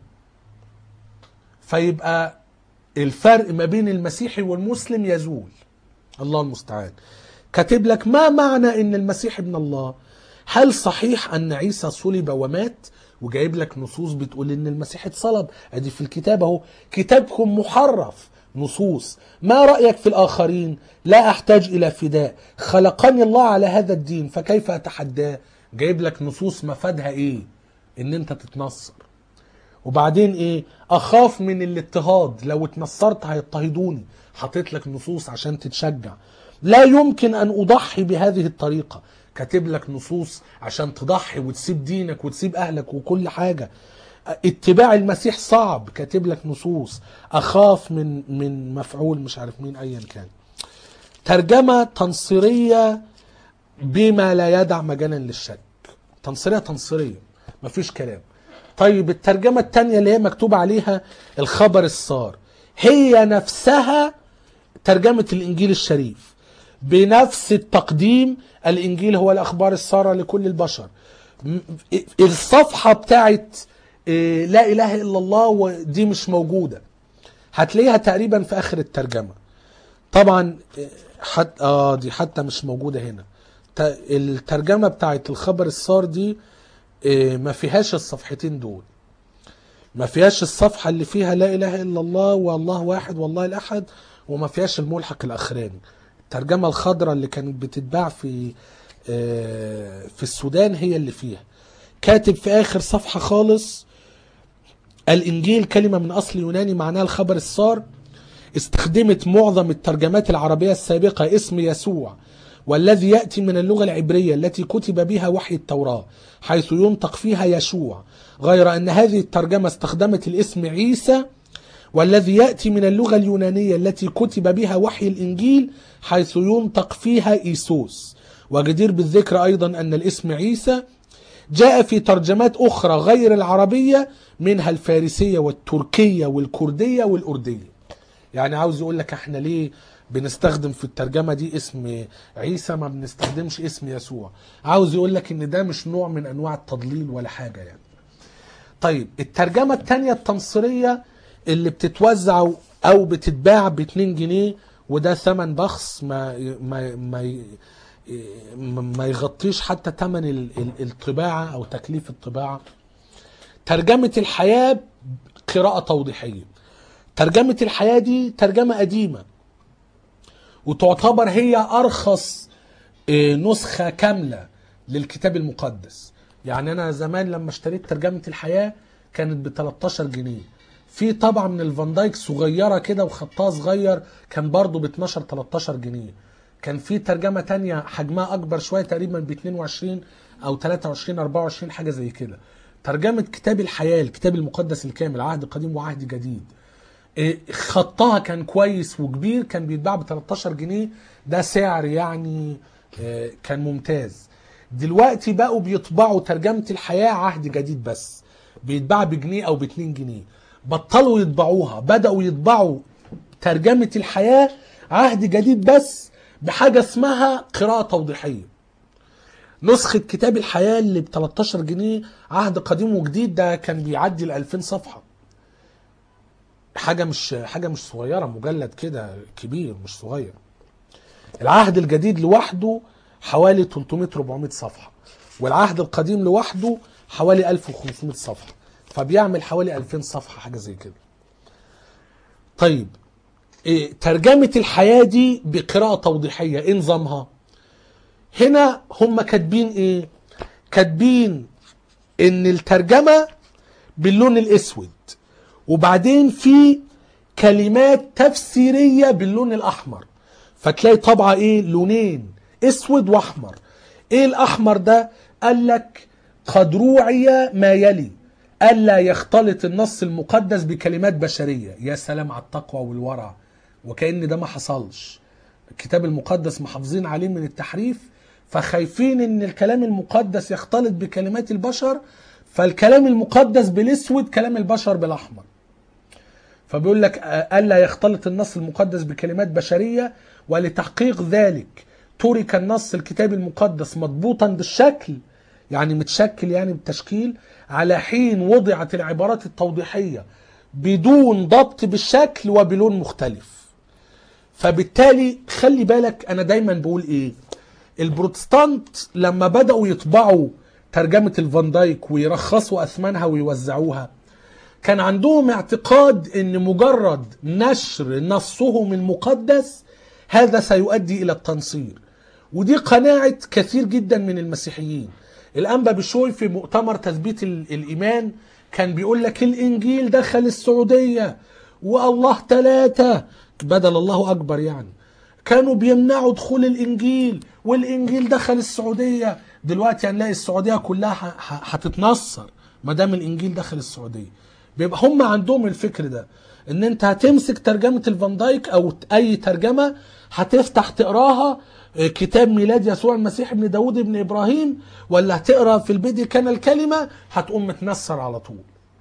فيبقى الفرق ما بين المسيحي والمسلم يزول الله المستعان كاتب لك ما معنى ان المسيح ابن الله هل صحيح ان عيسى صلب ومات وجايب لك نصوص بتقول ان المسيح اتصلب ادي في الكتاب اهو كتابكم محرف نصوص ما رايك في الاخرين لا احتاج الى فداء خلقني الله على هذا الدين فكيف اتحداه جايب لك نصوص مفادها ايه ان انت تتنصر وبعدين ايه اخاف من الاضطهاد لو اتنصرت هيضطهدوني حاطط لك نصوص عشان تتشجع لا يمكن ان اضحي بهذه الطريقه كاتب لك نصوص عشان تضحي وتسيب دينك وتسيب اهلك وكل حاجه اتباع المسيح صعب كاتب لك نصوص اخاف من من مفعول مش عارف مين ايا كان ترجمه تنصيريه بما لا يدع مجالا للشك تنصيريه تنصيريه مفيش كلام طيب الترجمة التانية اللي هي مكتوب عليها الخبر السار هي نفسها ترجمة الإنجيل الشريف بنفس التقديم الإنجيل هو الأخبار السارة لكل البشر م- الصفحة بتاعت إيه، لا إله إلا الله ودي مش موجودة هتلاقيها تقريبا في آخر الترجمة طبعا حتى اه دي حتى مش موجوده هنا ت- الترجمه بتاعت الخبر السار دي آه، ما فيهاش الصفحتين دول ما فيهاش الصفحه اللي فيها لا اله الا الله والله واحد والله الاحد وما فيهاش الملحق الاخراني الترجمه الخضراء اللي كانت بتتباع في آه، في السودان هي اللي فيها كاتب في اخر صفحه خالص الانجيل كلمه من اصل يوناني معناها الخبر السار استخدمت معظم الترجمات العربية السابقة اسم يسوع والذي يأتي من اللغة العبرية التي كتب بها وحي التوراة حيث ينطق فيها يشوع غير أن هذه الترجمة استخدمت الاسم عيسى والذي يأتي من اللغة اليونانية التي كتب بها وحي الإنجيل حيث ينطق فيها إيسوس وجدير بالذكر أيضا أن الاسم عيسى جاء في ترجمات أخرى غير العربية منها الفارسية والتركية والكردية والأردية يعني عاوز يقول لك احنا ليه بنستخدم في الترجمة دي اسم عيسى ما بنستخدمش اسم يسوع عاوز يقول لك ان ده مش نوع من انواع التضليل ولا حاجة يعني طيب الترجمة التانية التنصيرية اللي بتتوزع او بتتباع ب 2 جنيه وده ثمن بخس ما ما ما ما يغطيش حتى ثمن ال- ال- الطباعة او تكليف الطباعة ترجمة الحياة قراءة توضيحية ترجمة الحياة دي ترجمة قديمة وتعتبر هي أرخص آه، نسخة كاملة للكتاب المقدس يعني أنا زمان لما اشتريت ترجمة الحياة كانت ب 13 جنيه في طبعة من الفان دايك صغيرة كده وخطها صغير كان برضو ب 12 13 جنيه كان في ترجمة تانية حجمها أكبر شوية تقريبا ب 22 أو 23 24 حاجة زي كده ترجمة كتاب الحياة الكتاب المقدس الكامل عهد قديم وعهد جديد إيه، خطها كان كويس وكبير كان بيتباع ب 13 جنيه ده سعر يعني آه، كان ممتاز دلوقتي بقوا بيطبعوا ترجمة الحياة عهد جديد بس بيتباع بجنيه او باتنين جنيه بطلوا يطبعوها بدأوا يطبعوا ترجمة الحياة عهد جديد بس بحاجة اسمها قراءة توضيحية نسخة كتاب الحياة اللي ب 13 جنيه عهد قديم وجديد ده كان بيعدي ال 2000 صفحة حاجه مش حاجه مش صغيره مجلد كده كبير مش صغير العهد الجديد لوحده حوالي 300 400 صفحه والعهد القديم لوحده حوالي 1500 صفحه فبيعمل حوالي 2000 صفحه حاجه زي كده طيب إيه ترجمه الحياه دي بقراءه توضيحيه ايه نظامها هنا هم كاتبين ايه كاتبين ان الترجمه باللون الاسود وبعدين في كلمات تفسيريه باللون الاحمر فتلاقي طبعا ايه لونين اسود واحمر ايه الاحمر ده قال لك قد روعي ما يلي الا يختلط النص المقدس بكلمات بشريه يا سلام على التقوى والورع وكأن ده ما حصلش الكتاب المقدس محافظين عليه من التحريف فخايفين ان الكلام المقدس يختلط بكلمات البشر فالكلام المقدس بالاسود كلام البشر بالاحمر فبيقول لك الا يختلط النص المقدس بكلمات بشريه ولتحقيق ذلك ترك النص الكتابي المقدس مضبوطا بالشكل يعني متشكل يعني بالتشكيل على حين وضعت العبارات التوضيحيه بدون ضبط بالشكل وبلون مختلف فبالتالي خلي بالك انا دايما بقول ايه البروتستانت لما بداوا يطبعوا ترجمه الفان دايك ويرخصوا اثمانها ويوزعوها كان عندهم اعتقاد ان مجرد نشر نصهم المقدس هذا سيؤدي الى التنصير ودي قناعه كثير جدا من المسيحيين الانبا بشوي في مؤتمر تثبيت ال- الايمان كان بيقول لك الانجيل دخل السعوديه والله ثلاثه بدل الله اكبر يعني كانوا بيمنعوا دخول الانجيل والانجيل دخل السعوديه دلوقتي هنلاقي السعوديه كلها ح- ح- هتتنصر ما دام الانجيل دخل السعوديه بيبقى هم عندهم الفكر ده ان انت هتمسك ترجمه الفان دايك او اي ترجمه هتفتح تقراها آه، كتاب ميلاد يسوع المسيح ابن داود ابن ابراهيم ولا هتقرا في البدء كان الكلمه هتقوم متنصر على طول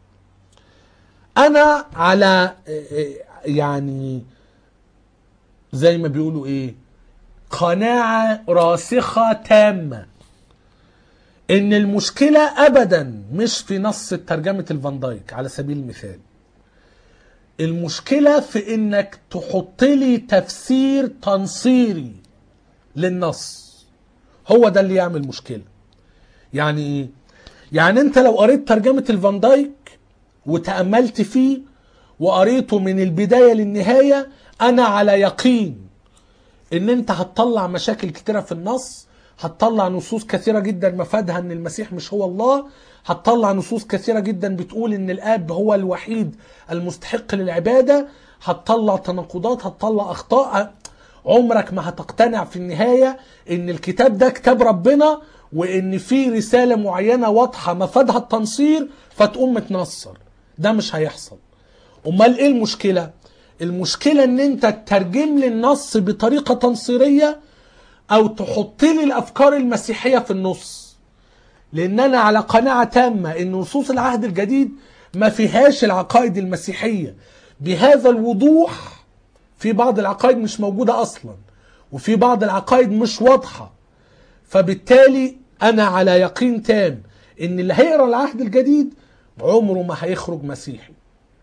انا على آه، آه، يعني زي ما بيقولوا ايه قناعة راسخة تامة ان المشكلة ابدا مش في نص ترجمة الفان دايك على سبيل المثال المشكلة في انك تحط لي تفسير تنصيري للنص هو ده اللي يعمل مشكلة يعني ايه يعني انت لو قريت ترجمة الفان دايك وتأملت فيه وقريته من البداية للنهاية انا على يقين ان انت هتطلع مشاكل كتيرة في النص هتطلع نصوص كثيرة جدا مفادها ان المسيح مش هو الله هتطلع نصوص كثيرة جدا بتقول ان الاب هو الوحيد المستحق للعبادة هتطلع تناقضات هتطلع اخطاء عمرك ما هتقتنع في النهاية ان الكتاب ده كتاب ربنا وان في رسالة معينة واضحة مفادها التنصير فتقوم متنصر ده مش هيحصل امال ايه المشكلة المشكلة ان انت تترجم لي النص بطريقة تنصيرية او تحط لي الافكار المسيحية في النص لان انا على قناعة تامة ان نصوص العهد الجديد ما فيهاش العقائد المسيحية بهذا الوضوح في بعض العقائد مش موجودة اصلا وفي بعض العقائد مش واضحة فبالتالي انا على يقين تام ان اللي هيقرا العهد الجديد عمره ما هيخرج مسيحي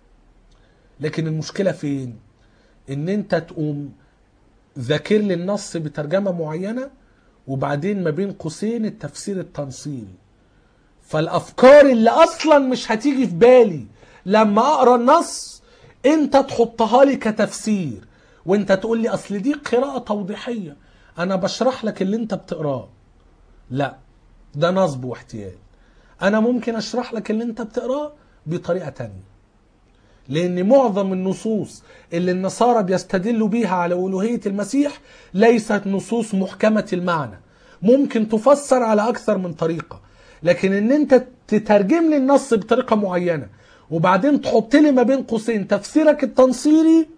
لكن المشكلة فين ان انت تقوم ذاكر لي النص بترجمة معينة وبعدين ما بين قوسين التفسير التنصيري فالافكار اللي اصلا مش هتيجي في بالي لما اقرا النص انت تحطها لي كتفسير وانت تقول لي اصل دي قراءة توضيحية انا بشرح لك اللي انت بتقراه لا ده نصب واحتيال انا ممكن اشرح لك اللي انت بتقراه بطريقة تانية لان معظم النصوص اللي النصارى بيستدلوا بيها على الوهيه المسيح ليست نصوص محكمه المعنى ممكن تفسر على اكثر من طريقه لكن ان انت تترجم لي النص بطريقه معينه وبعدين تحط لي ما بين قوسين تفسيرك التنصيري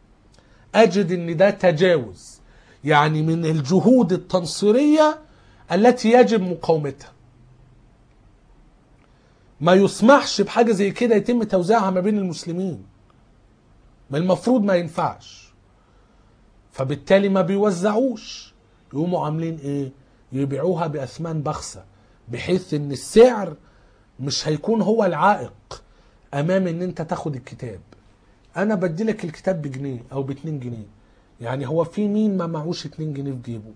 اجد ان ده تجاوز يعني من الجهود التنصيريه التي يجب مقاومتها ما يسمحش بحاجه زي كده يتم توزيعها ما بين المسلمين ما المفروض ما ينفعش فبالتالي ما بيوزعوش يقوموا عاملين ايه يبيعوها باثمان بخسه بحيث ان السعر مش هيكون هو العائق امام ان انت تاخد الكتاب انا بدي لك الكتاب بجنيه او باتنين جنيه يعني هو في مين ما معهوش اتنين جنيه في جيبه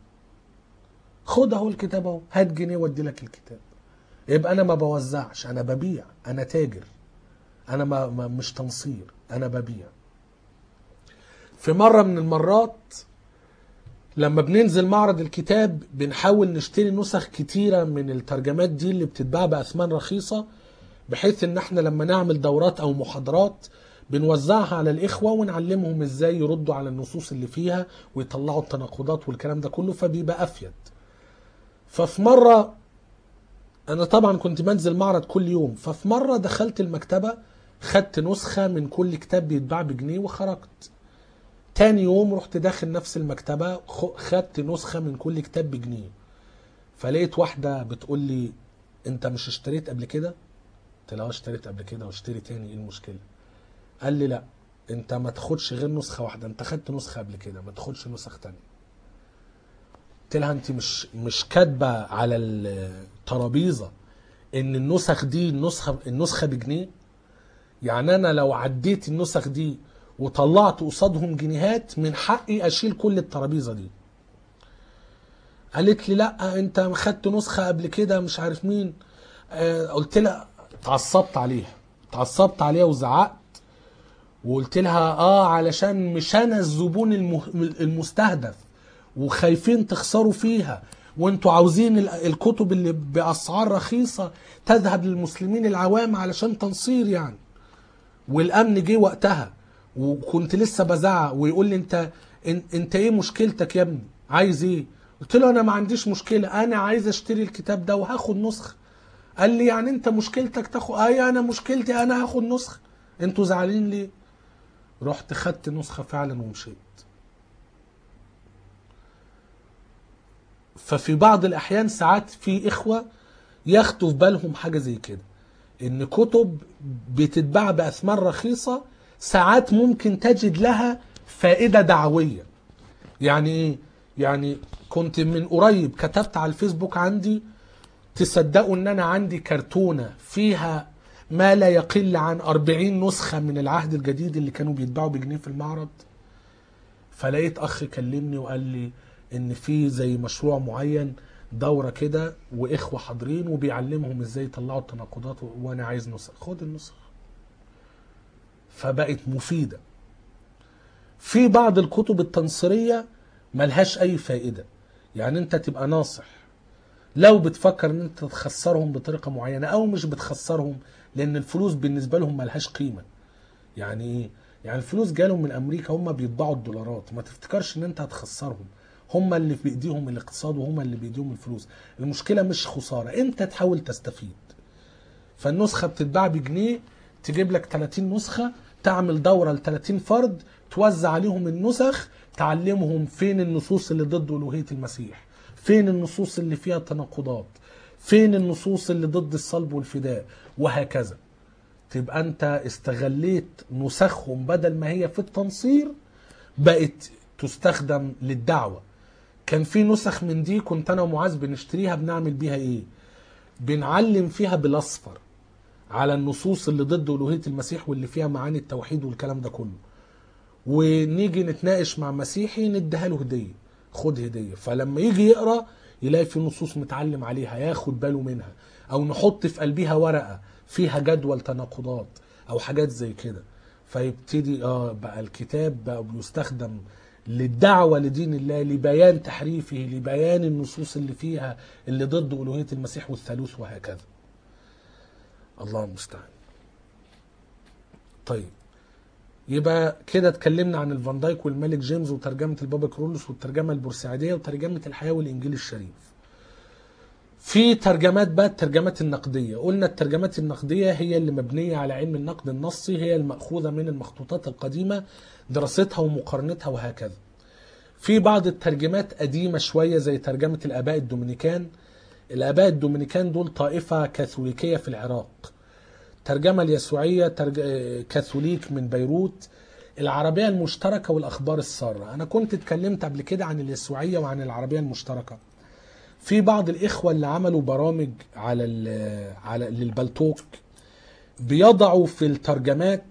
خد اهو الكتاب اهو هات جنيه وادي لك الكتاب يبقى انا ما بوزعش انا ببيع انا تاجر انا ما ما مش تنصير انا ببيع في مرة من المرات لما بننزل معرض الكتاب بنحاول نشتري نسخ كتيرة من الترجمات دي اللي بتتباع بأثمان رخيصة بحيث ان احنا لما نعمل دورات او محاضرات بنوزعها على الاخوة ونعلمهم ازاي يردوا على النصوص اللي فيها ويطلعوا التناقضات والكلام ده كله فبيبقى افيد ففي مرة انا طبعا كنت بنزل معرض كل يوم ففي مرة دخلت المكتبة خدت نسخة من كل كتاب بيتباع بجنيه وخرجت تاني يوم رحت داخل نفس المكتبة خ- خدت نسخة من كل كتاب بجنيه فلقيت واحدة بتقول لي انت مش اشتريت قبل كده قلت لها "آه، اشتريت قبل كده واشتري تاني ايه المشكلة قال لي لا انت ما تاخدش غير نسخة واحدة انت خدت نسخة قبل كده ما تاخدش نسخ تانية قلت لها انت مش مش كاتبة على الترابيزة ان النسخ دي النسخة النسخة بجنيه يعني انا لو عديت النسخ دي وطلعت قصادهم جنيهات من حقي اشيل كل الترابيزه دي قالت لي لا انت خدت نسخه قبل كده مش عارف مين آه قلت لها اتعصبت عليها اتعصبت عليها وزعقت وقلت لها اه علشان مش انا الزبون المه... المستهدف وخايفين تخسروا فيها وانتوا عاوزين ال- الكتب اللي باسعار رخيصه تذهب للمسلمين العوام علشان تنصير يعني والامن جه وقتها وكنت لسه بزعق ويقول لي انت ان- انت ايه مشكلتك يا ابني عايز ايه قلت له انا ما عنديش مشكله انا عايز اشتري الكتاب ده وهاخد نسخه قال لي يعني انت مشكلتك تاخد اي انا مشكلتي انا هاخد نسخه انتوا زعلانين ليه رحت خدت نسخه فعلا ومشيت ففي بعض الاحيان ساعات في اخوه ياخدوا في بالهم حاجه زي كده ان كتب بتتباع باثمان رخيصه ساعات ممكن تجد لها فائده دعويه يعني ايه يعني كنت من قريب كتبت على الفيسبوك عندي تصدقوا ان انا عندي كرتونه فيها ما لا يقل عن 40 نسخة من العهد الجديد اللي كانوا بيتباعوا بجنيه في المعرض فلقيت اخ كلمني وقال لي ان في زي مشروع معين دورة كده واخوة حاضرين وبيعلمهم ازاي يطلعوا التناقضات و- وانا عايز نسخ خد النسخ فبقت مفيدة في بعض الكتب التنصيرية ملهاش اي فائدة يعني انت تبقى ناصح لو بتفكر ان انت تخسرهم بطريقة معينة او مش بتخسرهم لان الفلوس بالنسبة لهم ملهاش قيمة يعني ايه يعني الفلوس جالهم من امريكا هم بيطبعوا الدولارات ما تفتكرش ان انت هتخسرهم هم اللي في بايديهم الاقتصاد وهم اللي بايديهم الفلوس المشكله مش خساره انت تحاول تستفيد فالنسخه بتتباع بجنيه تجيب لك 30 نسخه تعمل دوره ل 30 فرد توزع عليهم النسخ تعلمهم فين النصوص اللي ضد الوهيه المسيح فين النصوص اللي فيها تناقضات فين النصوص اللي ضد الصلب والفداء وهكذا تبقى انت استغليت نسخهم بدل ما هي في التنصير بقت تستخدم للدعوة كان في نسخ من دي كنت انا ومعاذ بنشتريها بنعمل بيها ايه بنعلم فيها بالاصفر على النصوص اللي ضد الوهية المسيح واللي فيها معاني التوحيد والكلام ده كله ونيجي نتناقش مع مسيحي نديها له هدية خد هدية فلما يجي يقرأ يلاقي في نصوص متعلم عليها ياخد باله منها او نحط في قلبها ورقة فيها جدول تناقضات او حاجات زي كده فيبتدي اه بقى الكتاب بقى بيستخدم للدعوة لدين الله لبيان تحريفه لبيان النصوص اللي فيها اللي ضد ألوهية المسيح والثالوث وهكذا الله المستعان طيب يبقى كده اتكلمنا عن الفان دايك والملك جيمس وترجمة البابا كرولوس والترجمة البورسعيدية وترجمة الحياة والإنجيل الشريف في ترجمات بقى الترجمات النقدية قلنا الترجمات النقدية هي اللي مبنية على علم النقد النصي هي المأخوذة من المخطوطات القديمة دراستها ومقارنتها وهكذا في بعض الترجمات قديمة شوية زي ترجمة الآباء الدومينيكان الآباء الدومينيكان دول طائفة كاثوليكية في العراق ترجمة اليسوعية ترج... كاثوليك من بيروت العربية المشتركة والأخبار السارة أنا كنت اتكلمت قبل كده عن اليسوعية وعن العربية المشتركة في بعض الإخوة اللي عملوا برامج على ال... على للبلتوك بيضعوا في الترجمات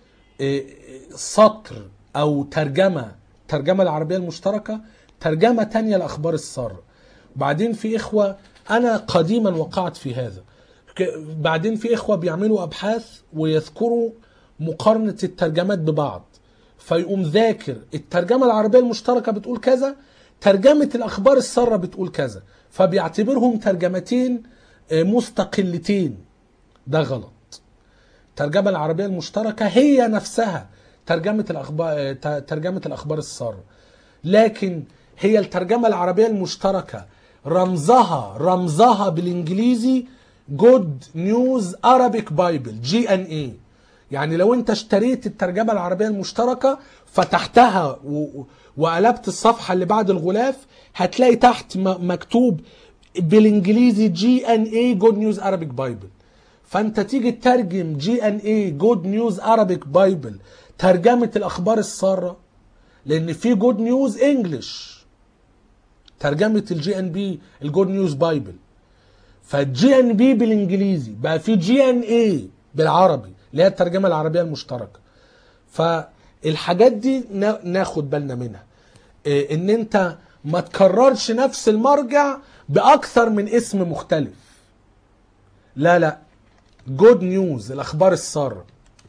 سطر أو ترجمة ترجمة العربية المشتركة ترجمة تانية لأخبار السارة بعدين في إخوة أنا قديما وقعت في هذا بعدين في إخوة بيعملوا أبحاث ويذكروا مقارنة الترجمات ببعض فيقوم ذاكر الترجمة العربية المشتركة بتقول كذا ترجمة الأخبار السارة بتقول كذا فبيعتبرهم ترجمتين مستقلتين ده غلط الترجمة العربية المشتركة هي نفسها ترجمة الأخبار ترجمة الأخبار السارة لكن هي الترجمة العربية المشتركة رمزها رمزها بالإنجليزي جود نيوز Arabic بايبل جي ان اي يعني لو انت اشتريت الترجمة العربية المشتركة فتحتها و... وقلبت الصفحة اللي بعد الغلاف هتلاقي تحت مكتوب بالانجليزي جي ان اي جود نيوز Arabic بايبل فانت تيجي تترجم جي ان اي جود نيوز Arabic بايبل ترجمة الاخبار السارة لان في جود نيوز انجلش ترجمة الجي ان بي الجود نيوز بايبل فالجي ان بي بالانجليزي بقى في جي ان اي بالعربي اللي هي الترجمة العربية المشتركة فالحاجات دي ناخد بالنا منها ان انت ما تكررش نفس المرجع باكثر من اسم مختلف لا لا جود نيوز الاخبار الساره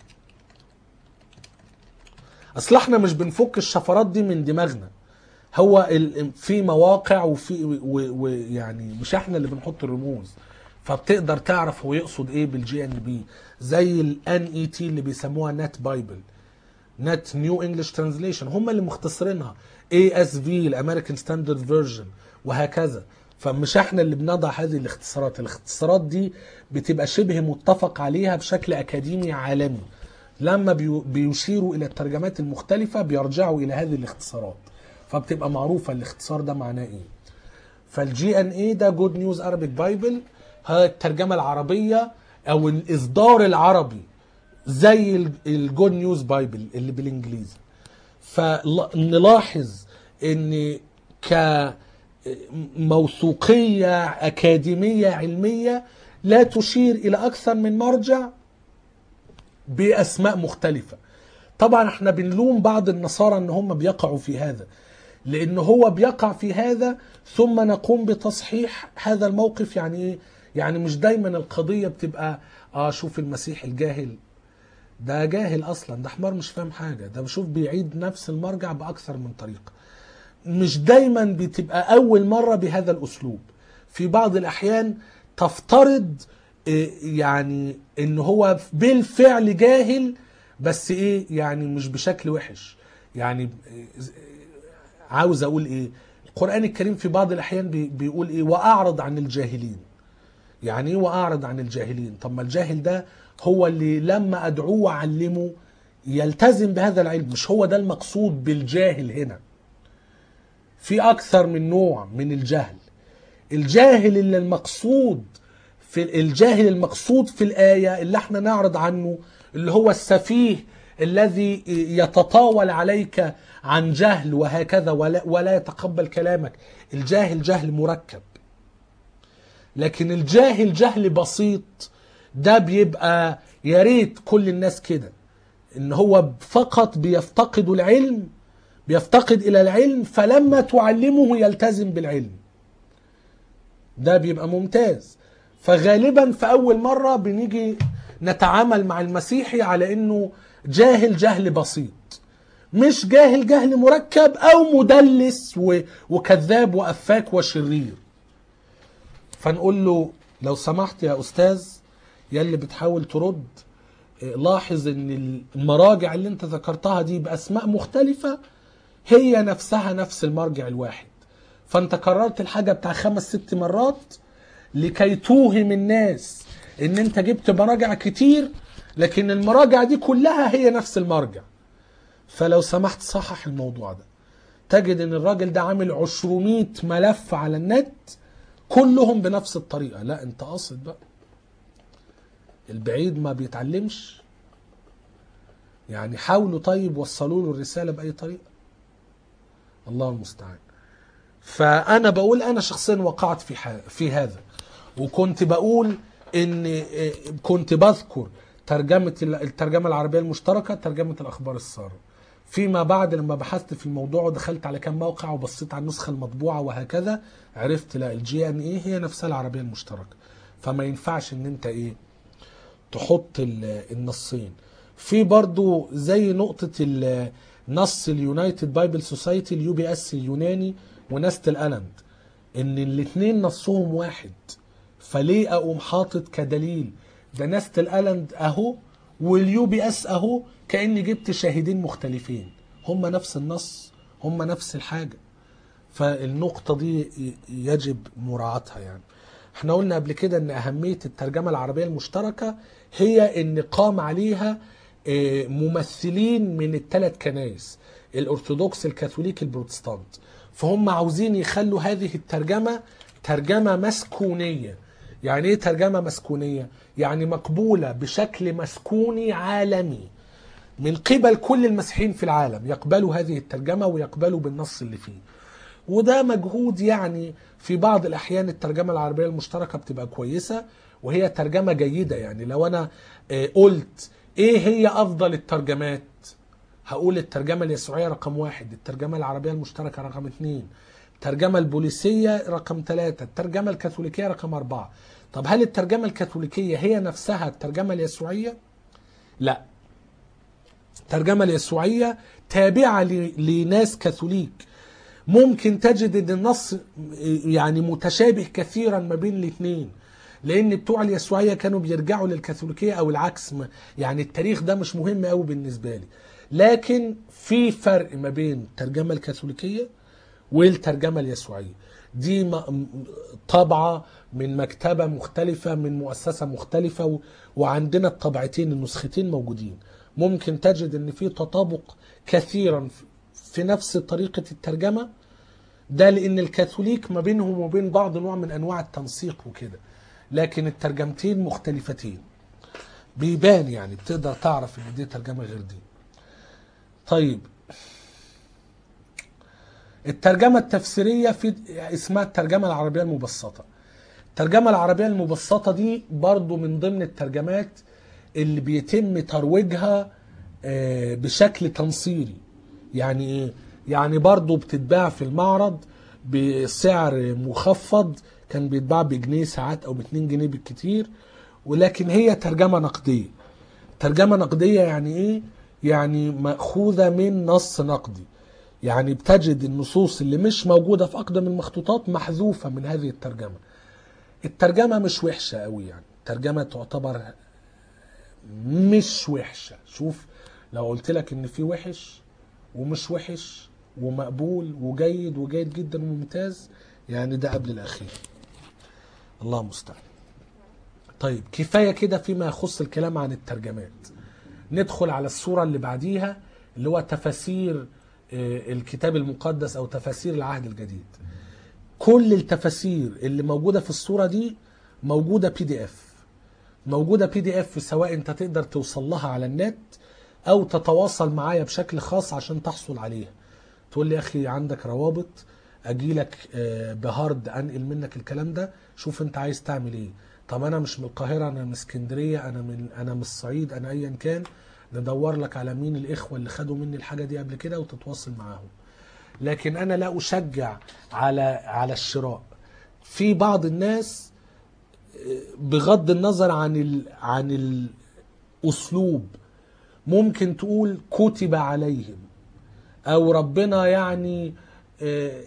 اصل احنا مش بنفك الشفرات دي من دماغنا هو في مواقع وفي ويعني مش احنا اللي بنحط الرموز فبتقدر تعرف هو يقصد ايه بالجي ان بي زي الان اي تي اللي بيسموها نت بايبل نت نيو انجلش ترانزليشن هم اللي مختصرينها اي اس في الامريكان ستاندرد فيرجن وهكذا فمش احنا اللي بنضع هذه الاختصارات الاختصارات دي بتبقى شبه متفق عليها بشكل اكاديمي عالمي لما بيشيروا الى الترجمات المختلفة بيرجعوا الى هذه الاختصارات فبتبقى معروفة الاختصار ده معناه ايه فالجي ان اي ده جود نيوز Arabic بايبل الترجمة العربية او الاصدار العربي زي الجود نيوز بايبل اللي بالانجليزي فنلاحظ ان كموثوقية أكاديمية علمية لا تشير إلى أكثر من مرجع باسماء مختلفه طبعا احنا بنلوم بعض النصارى ان هم بيقعوا في هذا لان هو بيقع في هذا ثم نقوم بتصحيح هذا الموقف يعني ايه يعني مش دايما القضيه بتبقى اه شوف المسيح الجاهل ده جاهل اصلا ده حمار مش فاهم حاجه ده بشوف بيعيد نفس المرجع باكثر من طريقه مش دايما بتبقى اول مره بهذا الاسلوب في بعض الاحيان تفترض إيه، يعني ان هو بالفعل جاهل بس ايه يعني مش بشكل وحش يعني إيه، عاوز اقول ايه القران الكريم في بعض الاحيان بي- بيقول ايه واعرض عن الجاهلين يعني ايه واعرض عن الجاهلين طب ما الجاهل ده هو اللي لما ادعوه واعلمه يلتزم بهذا العلم مش هو ده المقصود بالجاهل هنا في اكثر من نوع من الجهل الجاهل اللي المقصود في الجاهل المقصود في الآية اللي احنا نعرض عنه اللي هو السفيه الذي يتطاول عليك عن جهل وهكذا ولا, ولا يتقبل كلامك الجاهل جهل مركب لكن الجاهل جهل بسيط ده بيبقى يا ريت كل الناس كده ان هو فقط بيفتقد العلم بيفتقد الى العلم فلما تعلمه يلتزم بالعلم ده بيبقى ممتاز فغالبا في اول مره بنيجي نتعامل مع المسيحي على انه جاهل جهل بسيط مش جاهل جهل مركب او مدلس و- وكذاب وافاك وشرير فنقول له لو سمحت يا استاذ يلي بتحاول ترد إيه، لاحظ ان المراجع اللي انت ذكرتها دي باسماء مختلفه هي نفسها نفس المرجع الواحد فانت كررت الحاجه بتاع خمس ست مرات لكي توهم الناس ان انت جبت مراجع كتير لكن المراجع دي كلها هي نفس المرجع فلو سمحت صحح الموضوع ده تجد ان الراجل ده عامل 200 ملف على النت كلهم بنفس الطريقه لا انت قاصد بقى البعيد ما بيتعلمش يعني حاولوا طيب وصلوا له الرساله باي طريقه الله المستعان فانا بقول انا شخصيا وقعت في ح- في هذا وكنت بقول ان إيه، كنت بذكر ترجمه ال- الترجمه العربيه المشتركه ترجمه الاخبار الساره فيما بعد لما بحثت في الموضوع ودخلت على كام موقع وبصيت على النسخه المطبوعه وهكذا عرفت لا الجي ان ايه هي نفسها العربيه المشتركه فما ينفعش ان انت ايه تحط ال- النصين في برضو زي نقطة ال- نص اليونايتد بايبل سوسايتي اليو بي اس اليوناني ونست الالاند ان الاتنين نصهم واحد فليه اقوم حاطط كدليل ده نست الالاند اهو واليو بي اس اهو كاني جبت شاهدين مختلفين هما نفس النص هما نفس الحاجه فالنقطة دي ي- يجب مراعاتها يعني احنا قلنا قبل كده ان اهمية الترجمة العربية المشتركة هي ان قام عليها آه، ممثلين من الثلاث كنائس الارثوذكس الكاثوليك البروتستانت فهم عاوزين يخلوا هذه الترجمة ترجمة مسكونية يعني ايه ترجمة مسكونية يعني مقبولة بشكل مسكوني عالمي من قبل كل المسيحيين في العالم يقبلوا هذه الترجمة ويقبلوا بالنص اللي فيه وده مجهود يعني في بعض الأحيان الترجمة العربية المشتركة بتبقى كويسة وهي ترجمة جيدة يعني لو أنا آه، قلت إيه هي أفضل الترجمات هقول الترجمة اليسوعية رقم واحد الترجمة العربية المشتركة رقم اثنين الترجمة البوليسية رقم ثلاثة الترجمة الكاثوليكية رقم أربعة طب هل الترجمة الكاثوليكية هي نفسها الترجمة اليسوعية؟ لا الترجمة اليسوعية تابعة ل- لناس كاثوليك ممكن تجد ان النص يعني متشابه كثيرا ما بين الاثنين لان بتوع اليسوعيه كانوا بيرجعوا للكاثوليكيه او العكس ما- يعني التاريخ ده مش مهم قوي بالنسبه لي لكن في فرق ما بين الترجمه الكاثوليكيه والترجمه اليسوعيه دي م- م- طبعه من مكتبه مختلفه من مؤسسه مختلفه و- وعندنا الطبعتين النسختين موجودين ممكن تجد ان في تطابق كثيرا في- في نفس طريقه الترجمه ده لان الكاثوليك ما بينهم وبين بعض نوع من انواع التنسيق وكده لكن الترجمتين مختلفتين بيبان يعني بتقدر تعرف ان دي ترجمه غير دي طيب الترجمه التفسيريه في اسمها الترجمه العربيه المبسطه الترجمه العربيه المبسطه دي برضو من ضمن الترجمات اللي بيتم ترويجها آه، بشكل تنصيري يعني ايه يعني برضو بتتباع في المعرض بسعر مخفض كان بيتباع بجنيه ساعات او باتنين جنيه بالكتير ولكن هي ترجمة نقدية ترجمة نقدية يعني ايه يعني مأخوذة من نص نقدي يعني بتجد النصوص اللي مش موجودة في أقدم المخطوطات محذوفة من هذه الترجمة الترجمة مش وحشة قوي يعني الترجمة تعتبر مش وحشة شوف لو قلت لك ان في وحش ومش وحش ومقبول وجيد وجيد جدا وممتاز يعني ده قبل الاخير الله المستعان طيب كفايه كده فيما يخص الكلام عن الترجمات ندخل على الصوره اللي بعديها اللي هو تفاسير آه، الكتاب المقدس او تفاسير العهد الجديد كل التفاسير اللي موجوده في الصوره دي موجوده بي دي اف موجوده بي دي اف سواء انت تقدر توصل لها على النت او تتواصل معايا بشكل خاص عشان تحصل عليها تقول لي يا اخي عندك روابط اجي لك بهارد انقل منك الكلام ده شوف انت عايز تعمل ايه طب انا مش من القاهره انا من اسكندريه انا من انا من الصعيد انا ايا كان ندور لك على مين الاخوه اللي خدوا مني الحاجه دي قبل كده وتتواصل معاهم لكن انا لا اشجع على على الشراء في بعض الناس بغض النظر عن ال عن الاسلوب ممكن تقول كتب عليهم او ربنا يعني آه،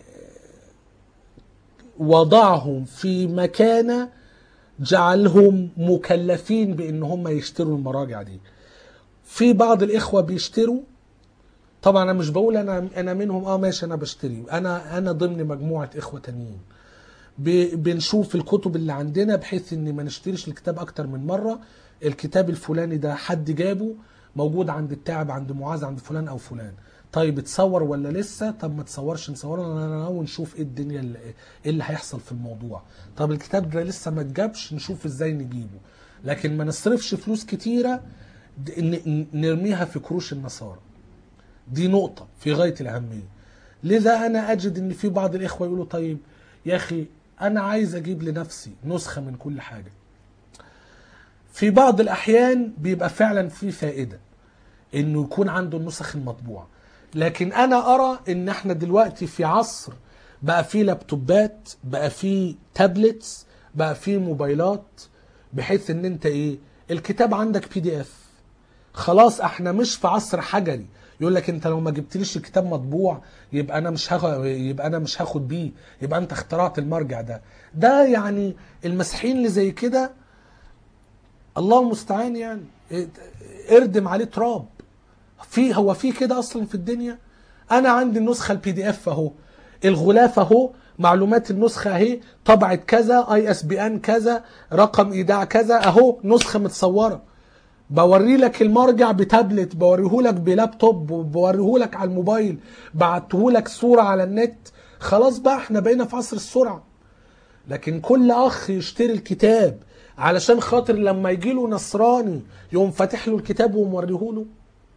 وضعهم في مكانه جعلهم مكلفين بان هم يشتروا المراجع دي في بعض الاخوه بيشتروا طبعا انا مش بقول انا انا منهم اه ماشي انا بشتري انا انا ضمن مجموعه اخوه تانيين ب- بنشوف الكتب اللي عندنا بحيث ان ما نشتريش الكتاب اكتر من مره الكتاب الفلاني ده حد جابه موجود عند التاعب عند معاذ عند فلان او فلان طيب اتصور ولا لسه طب ما تصورش نصوره لنا ونشوف ايه الدنيا اللي, ايه اللي هيحصل في الموضوع طب الكتاب ده لسه ما اتجابش نشوف ازاي نجيبه لكن ما نصرفش فلوس كتيره د- ن- نرميها في كروش النصارى دي نقطة في غاية الأهمية لذا أنا أجد أن في بعض الإخوة يقولوا طيب يا أخي أنا عايز أجيب لنفسي نسخة من كل حاجة في بعض الأحيان بيبقى فعلا في فائدة أنه يكون عنده النسخ المطبوعة لكن أنا أرى أن احنا دلوقتي في عصر بقى في لابتوبات بقى في تابلتس بقى في موبايلات بحيث ان انت ايه الكتاب عندك بي دي اف خلاص احنا مش في عصر حجري يقول لك انت لو ما جبتليش الكتاب مطبوع يبقى انا مش هاخد يبقى انا مش هاخد بيه يبقى انت اخترعت المرجع ده ده يعني المسيحيين اللي زي كده الله المستعان يعني اردم عليه تراب في هو في كده اصلا في الدنيا انا عندي النسخه البي دي اف اهو الغلاف اهو معلومات النسخه اهي طبعه كذا اي اس بي ان كذا رقم ايداع كذا اهو نسخه متصوره بوري لك المرجع بتابلت بوريه لك بلابتوب بوريه لك على الموبايل بعته لك صوره على النت خلاص بقى احنا بقينا في عصر السرعه لكن كل اخ يشتري الكتاب علشان خاطر لما يجي له نصراني يقوم فاتح له الكتاب وموريه له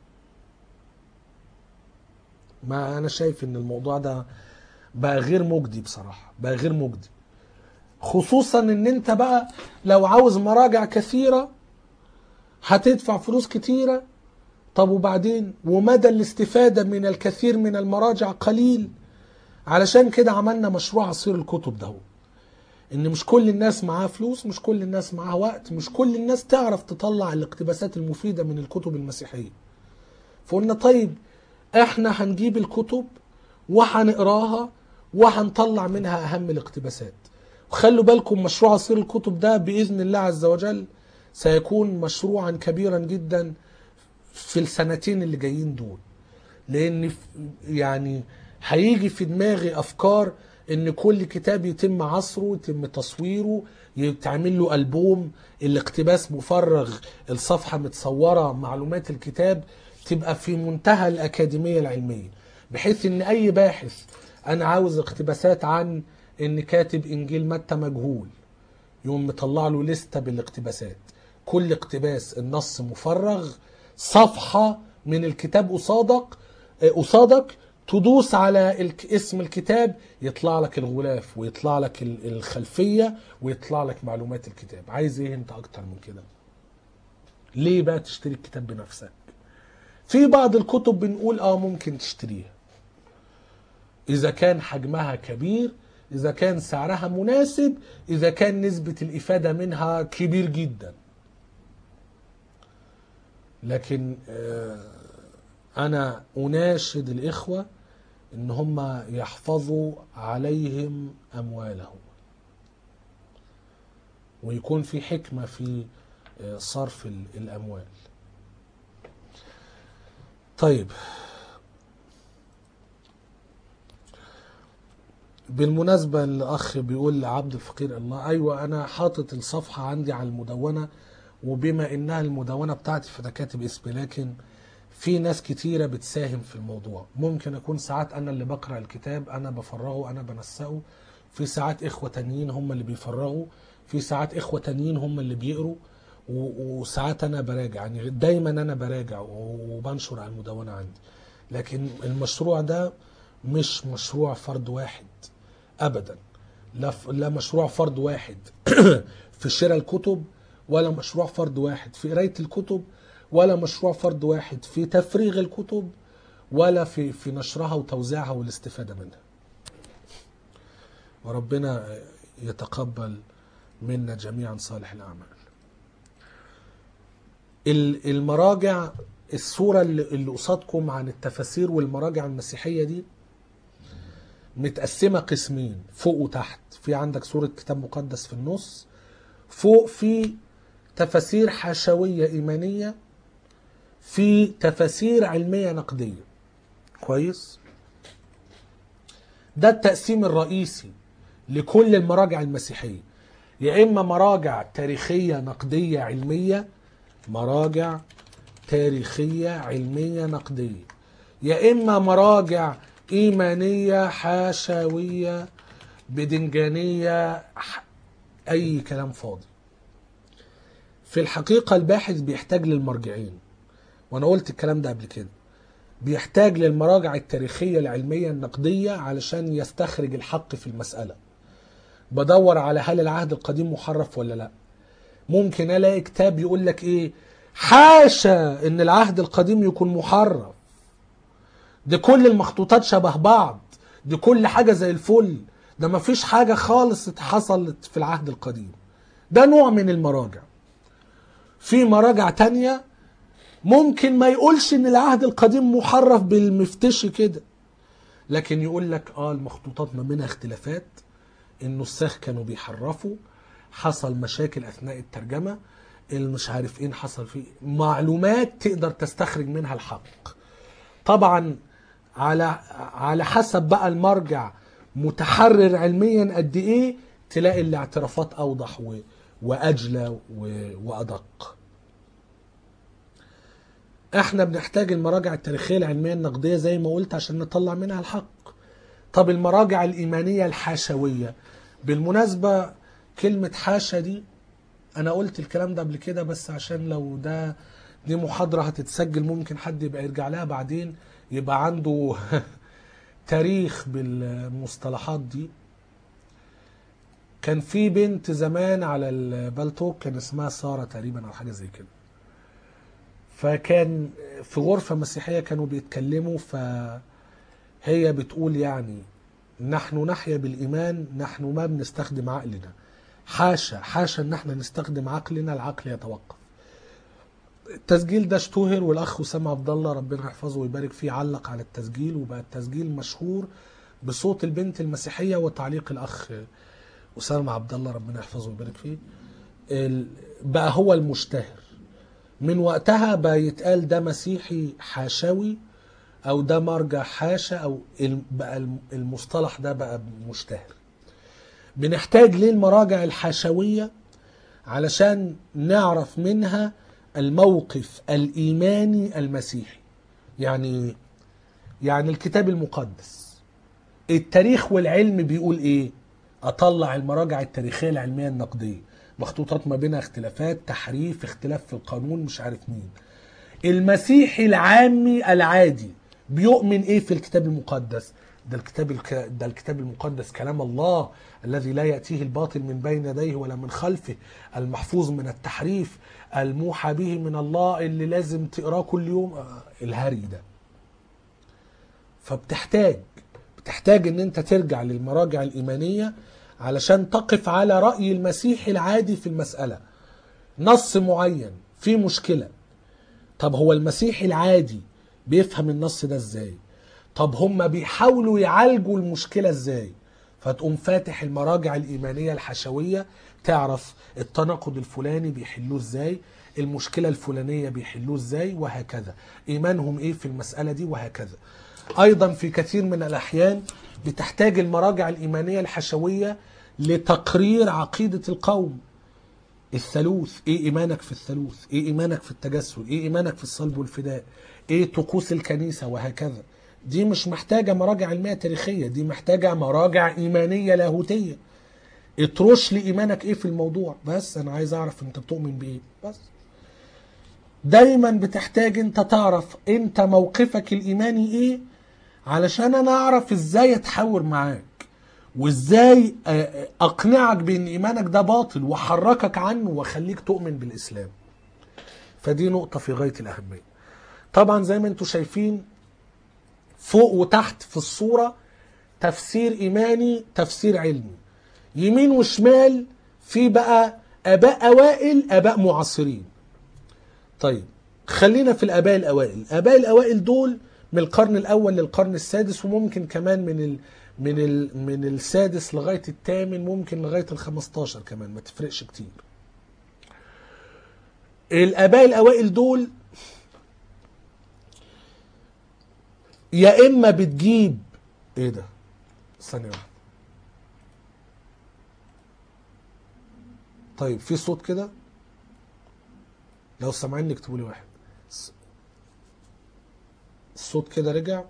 ما انا شايف ان الموضوع ده بقى غير مجدي بصراحه بقى غير مجدي خصوصا ان انت بقى لو عاوز مراجع كثيره هتدفع فلوس كتيره طب وبعدين ومدى الاستفاده من الكثير من المراجع قليل علشان كده عملنا مشروع عصير الكتب ده ان مش كل الناس معاها فلوس مش كل الناس معاها وقت مش كل الناس تعرف تطلع الاقتباسات المفيده من الكتب المسيحيه فقلنا طيب احنا هنجيب الكتب وهنقراها وهنطلع منها اهم الاقتباسات وخلوا بالكم مشروع عصير الكتب ده باذن الله عز وجل سيكون مشروعا كبيرا جدا في السنتين اللي جايين دول لان ف- يعني هيجي في دماغي افكار ان كل كتاب يتم عصره يتم تصويره يتعمل له البوم الاقتباس مفرغ الصفحه متصوره معلومات الكتاب تبقى في منتهى الاكاديميه العلميه بحيث ان اي باحث انا عاوز اقتباسات عن ان كاتب انجيل متى مجهول يقوم مطلع له لستة بالاقتباسات كل اقتباس النص مفرغ صفحة من الكتاب قصادك آه، قصادك تدوس على الك- اسم الكتاب يطلع لك الغلاف ويطلع لك ال- الخلفية ويطلع لك معلومات الكتاب عايز ايه انت اكتر من كده ليه بقى تشتري الكتاب بنفسك في بعض الكتب بنقول اه ممكن تشتريها اذا كان حجمها كبير اذا كان سعرها مناسب اذا كان نسبة الافادة منها كبير جدا لكن آه، انا اناشد الاخوة ان هم يحفظوا عليهم اموالهم ويكون في حكمة في آه، صرف ال- الاموال طيب بالمناسبة الأخ بيقول لعبد الفقير الله أيوة أنا حاطط الصفحة عندي على المدونة وبما إنها المدونة بتاعتي فأنا كاتب اسمي لكن في ناس كتيرة بتساهم في الموضوع ممكن أكون ساعات أنا اللي بقرأ الكتاب أنا بفرغه أنا بنسقه في ساعات إخوة تانيين هم اللي بيفرغوا في ساعات إخوة تانيين هم اللي بيقروا و- وساعات أنا براجع يعني دايما أنا براجع وبنشر على المدونة عندي لكن المشروع ده مش مشروع فرد واحد ابدا لا ف- لا مشروع فرد واحد في شراء الكتب ولا مشروع فرد واحد في قرايه الكتب ولا مشروع فرد واحد في تفريغ الكتب ولا في في نشرها وتوزيعها والاستفاده منها وربنا يتقبل منا جميعا صالح الاعمال ال- المراجع الصوره اللي اللي قصادكم عن التفاسير والمراجع المسيحيه دي متقسمة قسمين فوق وتحت في عندك سورة كتاب مقدس في النص فوق في تفاسير حشوية إيمانية في تفاسير علمية نقدية كويس ده التقسيم الرئيسي لكل المراجع المسيحية يا إما مراجع تاريخية نقدية علمية مراجع تاريخية علمية نقدية يا إما مراجع إيمانية حاشوية بدنجانية ح- أي كلام فاضي في الحقيقة الباحث بيحتاج للمرجعين وأنا قلت الكلام ده قبل كده بيحتاج للمراجع التاريخية العلمية النقدية علشان يستخرج الحق في المسألة بدور على هل العهد القديم محرف ولا لا ممكن الاقي كتاب يقول لك ايه حاشا ان العهد القديم يكون محرف دي كل المخطوطات شبه بعض دي كل حاجة زي الفل ده مفيش حاجة خالص حصلت في العهد القديم ده نوع من المراجع في مراجع تانية ممكن ما يقولش ان العهد القديم محرف بالمفتشي كده لكن يقول لك اه المخطوطات ما بينها اختلافات النساخ كانوا بيحرفوا حصل مشاكل اثناء الترجمه اللي مش عارف ايه حصل فيه معلومات تقدر تستخرج منها الحق طبعا على على حسب بقى المرجع متحرر علميا قد ايه تلاقي الاعترافات اوضح و... واجلى و... وادق احنا بنحتاج المراجع التاريخيه العلميه النقديه زي ما قلت عشان نطلع منها الحق طب المراجع الايمانيه الحاشويه بالمناسبه كلمه حاشا دي انا قلت الكلام ده قبل كده بس عشان لو ده دي محاضره هتتسجل ممكن حد يبقى يرجع لها بعدين يبقى عنده تاريخ بالمصطلحات دي كان في بنت زمان على البالتوك كان اسمها ساره تقريبا او حاجه زي كده فكان في غرفة مسيحية كانوا بيتكلموا فهي بتقول يعني نحن نحيا بالإيمان نحن ما بنستخدم عقلنا حاشا حاشا ان احنا نستخدم عقلنا العقل يتوقف التسجيل ده اشتهر والاخ اسامه عبد الله ربنا يحفظه ويبارك فيه علق على التسجيل وبقى التسجيل مشهور بصوت البنت المسيحيه وتعليق الاخ اسامه عبد الله ربنا يحفظه ويبارك فيه ال- بقى هو المشتهر من وقتها بقى يتقال ده مسيحي حاشوي او ده مرجع حاشا او ال- بقى الم- المصطلح ده بقى مشتهر بنحتاج ليه المراجع الحاشوية علشان نعرف منها الموقف الإيماني المسيحي يعني يعني الكتاب المقدس التاريخ والعلم بيقول ايه اطلع المراجع التاريخيه العلميه النقديه مخطوطات ما بينها اختلافات تحريف اختلاف في القانون مش عارف مين المسيحي العامي العادي بيؤمن ايه في الكتاب المقدس ده الكتاب الك... ده الكتاب المقدس كلام الله الذي لا ياتيه الباطل من بين يديه ولا من خلفه المحفوظ من التحريف الموحى به من الله اللي لازم تقراه كل يوم آه، الهري ده فبتحتاج بتحتاج ان انت ترجع للمراجع الايمانيه علشان تقف على راي المسيح العادي في المساله نص معين في مشكله طب هو المسيح العادي بيفهم النص ده ازاي طب هم بيحاولوا يعالجوا المشكله ازاي فتقوم فاتح المراجع الايمانيه الحشويه تعرف التناقض الفلاني بيحلوه ازاي المشكله الفلانيه بيحلوه ازاي وهكذا ايمانهم ايه في المساله دي وهكذا ايضا في كثير من الاحيان بتحتاج المراجع الايمانيه الحشويه لتقرير عقيده القوم الثالوث ايه ايمانك في الثالوث ايه ايمانك في التجسد ايه ايمانك في الصلب والفداء ايه طقوس الكنيسه وهكذا دي مش محتاجه مراجع علميه تاريخيه دي محتاجه مراجع ايمانيه لاهوتيه اطرش لي ايمانك ايه في الموضوع بس انا عايز اعرف انت بتؤمن بايه بس دايما بتحتاج انت تعرف انت موقفك الايماني ايه علشان انا اعرف ازاي اتحاور معاك وازاي آه، اقنعك بان ايمانك ده باطل واحركك عنه واخليك تؤمن بالاسلام فدي نقطه في غايه الاهميه طبعا زي ما انتم شايفين فوق وتحت في الصوره تفسير ايماني تفسير علمي يمين وشمال في بقى اباء اوائل اباء معاصرين طيب خلينا في الاباء الاوائل الاباء الاوائل دول من القرن الاول للقرن السادس وممكن كمان من ال من ال من السادس لغايه الثامن ممكن لغايه ال 15 كمان ما تفرقش كتير الاباء الاوائل دول يا اما بتجيب ايه ده ثانيه واحده طيب في صوت كده لو سامعيني اكتبوا لي واحد الص- الصوت كده رجع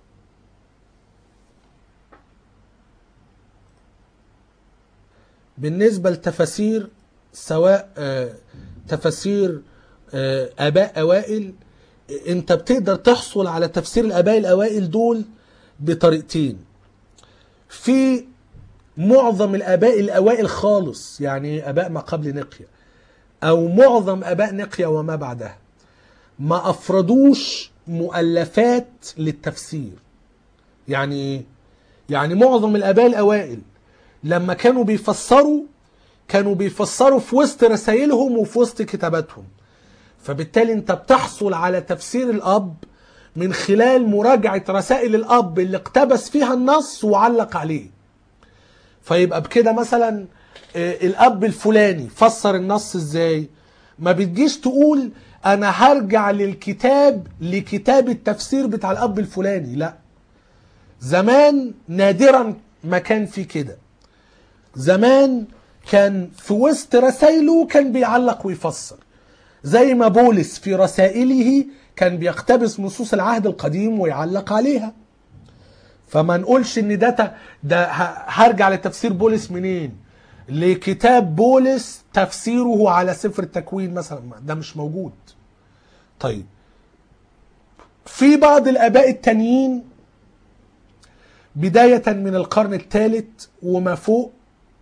بالنسبة لتفاسير سواء آه، تفاسير آه، آباء أوائل آه، أنت بتقدر تحصل على تفسير الآباء الأوائل دول بطريقتين في معظم الآباء الأوائل خالص يعني آباء ما قبل نقيا أو معظم آباء نقيا وما بعدها ما أفردوش مؤلفات للتفسير يعني إيه؟ يعني معظم الآباء الأوائل لما كانوا بيفسروا كانوا بيفسروا في وسط رسائلهم وفي وسط كتاباتهم فبالتالي انت بتحصل على تفسير الاب من خلال مراجعة رسائل الاب اللي اقتبس فيها النص وعلق عليه فيبقى بكده مثلا آه، الاب الفلاني فسر النص ازاي ما بتجيش تقول انا هرجع للكتاب لكتاب التفسير بتاع الاب الفلاني لا زمان نادرا ما كان في كده زمان كان في وسط رسائله كان بيعلق ويفسر زي ما بولس في رسائله كان بيقتبس نصوص العهد القديم ويعلق عليها فما نقولش ان ده ت- ده ه- هرجع لتفسير بولس منين لكتاب بولس تفسيره على سفر التكوين مثلا ده مش موجود طيب في بعض الاباء التانيين بداية من القرن الثالث وما فوق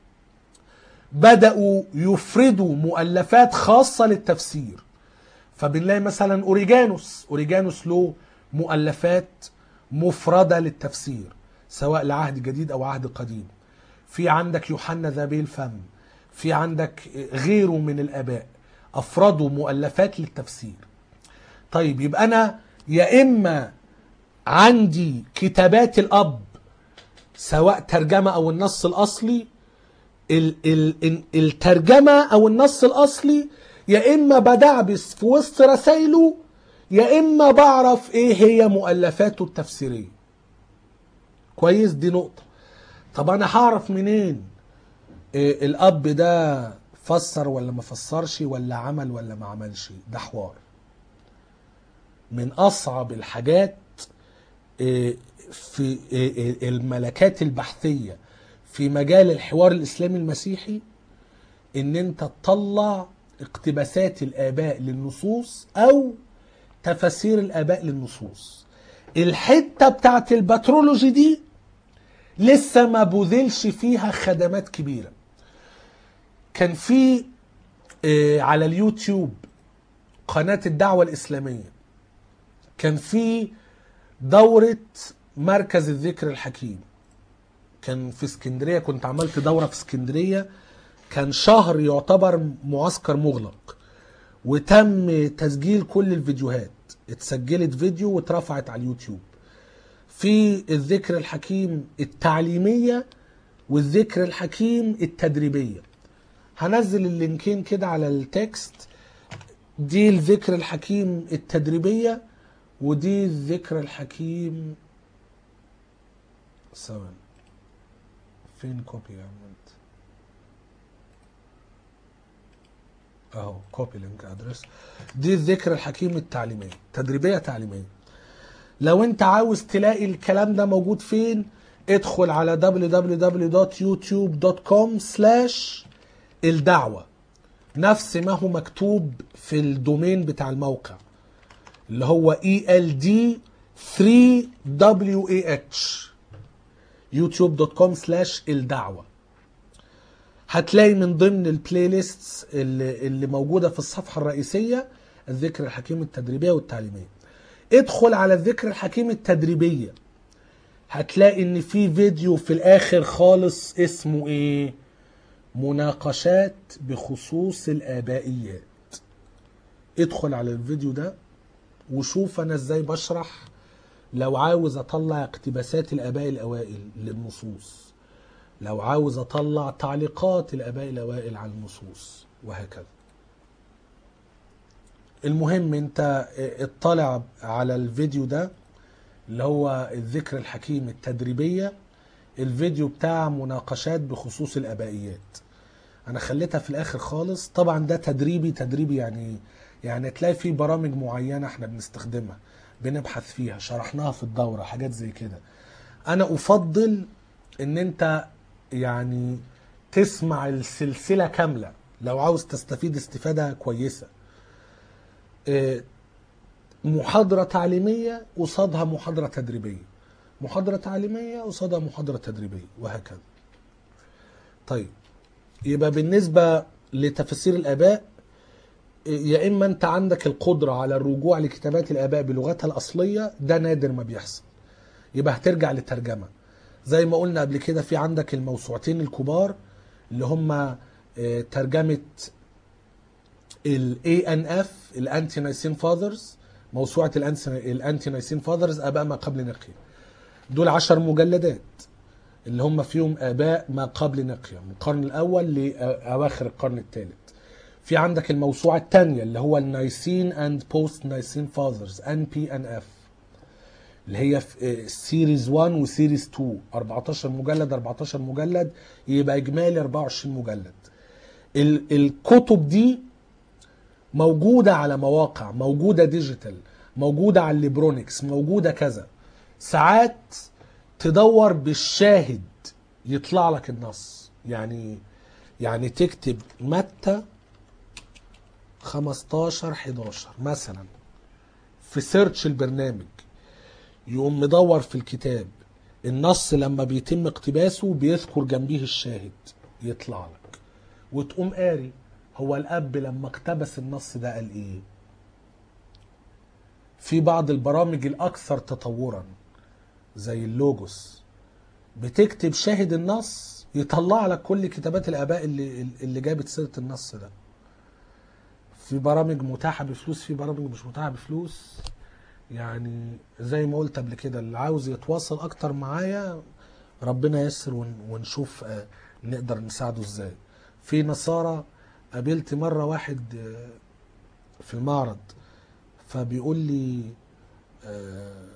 بدأوا يفردوا مؤلفات خاصة للتفسير فبنلاقي مثلا أوريجانوس أوريجانوس له مؤلفات مفردة للتفسير سواء لعهد جديد أو عهد قديم في عندك يوحنا ذابي الفم في عندك غيره من الآباء أفردوا مؤلفات للتفسير طيب يبقى أنا يا إما عندي كتابات الأب سواء ترجمة أو النص الأصلي ال ال الترجمة أو النص الأصلي يا إما بدعبس في وسط رسايله يا إما بعرف إيه هي مؤلفاته التفسيرية كويس دي نقطة طب أنا هعرف منين إيه الأب ده فسر ولا ما فسرش ولا عمل ولا ما عملش ده حوار من أصعب الحاجات إيه في إيه الملكات البحثية في مجال الحوار الإسلامي المسيحي إن أنت تطلع اقتباسات الآباء للنصوص أو تفاسير الآباء للنصوص الحتة بتاعت البترولوجي دي لسه ما بذلش فيها خدمات كبيره كان في آه، على اليوتيوب قناه الدعوه الاسلاميه كان في دوره مركز الذكر الحكيم كان في اسكندريه كنت عملت دوره في اسكندريه كان شهر يعتبر معسكر مغلق وتم تسجيل كل الفيديوهات اتسجلت فيديو واترفعت على اليوتيوب في الذكر الحكيم التعليميه والذكر الحكيم التدريبيه هنزل اللينكين كده على التكست دي الذكر الحكيم التدريبيه ودي الذكر الحكيم ثواني فين كوبي يا عم انت اهو كوبي لينك ادرس دي الذكر الحكيم التعليميه تدريبيه تعليميه لو انت عاوز تلاقي الكلام ده موجود فين ادخل على www.youtube.com slash الدعوة نفس ما هو مكتوب في الدومين بتاع الموقع اللي هو eld 3wah youtube.com slash الدعوة هتلاقي من ضمن البلاي ليست اللي, اللي موجودة في الصفحة الرئيسية الذكر الحكيم التدريبية والتعليمية ادخل على الذكر الحكيم التدريبية هتلاقي ان في فيديو في الاخر خالص اسمه ايه مناقشات بخصوص الابائيات ادخل على الفيديو ده وشوف انا ازاي بشرح لو عاوز اطلع اقتباسات الاباء الاوائل للنصوص لو عاوز اطلع تعليقات الاباء الاوائل على النصوص وهكذا المهم انت اطلع على الفيديو ده اللي هو الذكر الحكيم التدريبية الفيديو بتاع مناقشات بخصوص الابائيات انا خليتها في الاخر خالص طبعا ده تدريبي تدريبي يعني يعني تلاقي في برامج معينة احنا بنستخدمها بنبحث فيها شرحناها في الدورة حاجات زي كده انا افضل ان انت يعني تسمع السلسلة كاملة لو عاوز تستفيد استفادة كويسة اه، محاضرة تعليمية قصادها محاضرة تدريبية محاضرة تعليمية قصادها محاضرة تدريبية وهكذا طيب يبقى بالنسبة لتفسير الآباء يا إما أنت عندك القدرة على الرجوع لكتابات الآباء بلغتها الأصلية ده نادر ما بيحصل يبقى هترجع للترجمة زي ما قلنا قبل كده في عندك الموسوعتين الكبار اللي هم آه، ترجمة ال ANF الانتي نايسين فاذرز موسوعة الانتي نايسين فاذرز اباء ما قبل نقية دول عشر مجلدات اللي هم فيهم اباء ما قبل نقية من القرن الاول لاواخر القرن الثالث في عندك الموسوعة الثانية اللي هو النايسين اند بوست نايسين فاذرز ان بي ان اف اللي هي في سيريز 1 وسيريز 2 14 مجلد 14 مجلد يبقى اجمالي 24 مجلد ال- الكتب دي موجودة على مواقع موجودة ديجيتال موجودة على الليبرونكس موجودة كذا ساعات تدور بالشاهد يطلع لك النص يعني يعني تكتب متى 15 11 مثلا في سيرش البرنامج يقوم مدور في الكتاب النص لما بيتم اقتباسه بيذكر جنبيه الشاهد يطلع لك وتقوم قاري هو الاب لما اقتبس النص ده قال ايه في بعض البرامج الاكثر تطورا زي اللوجوس بتكتب شاهد النص يطلع لك كل كتابات الاباء اللي اللي جابت سيره النص ده في برامج متاحه بفلوس في برامج مش متاحه بفلوس يعني زي ما قلت قبل كده اللي عاوز يتواصل اكتر معايا ربنا ييسر ون- ونشوف آه، نقدر نساعده ازاي في نصارى قابلت مره واحد آه، في المعرض فبيقول لي آه،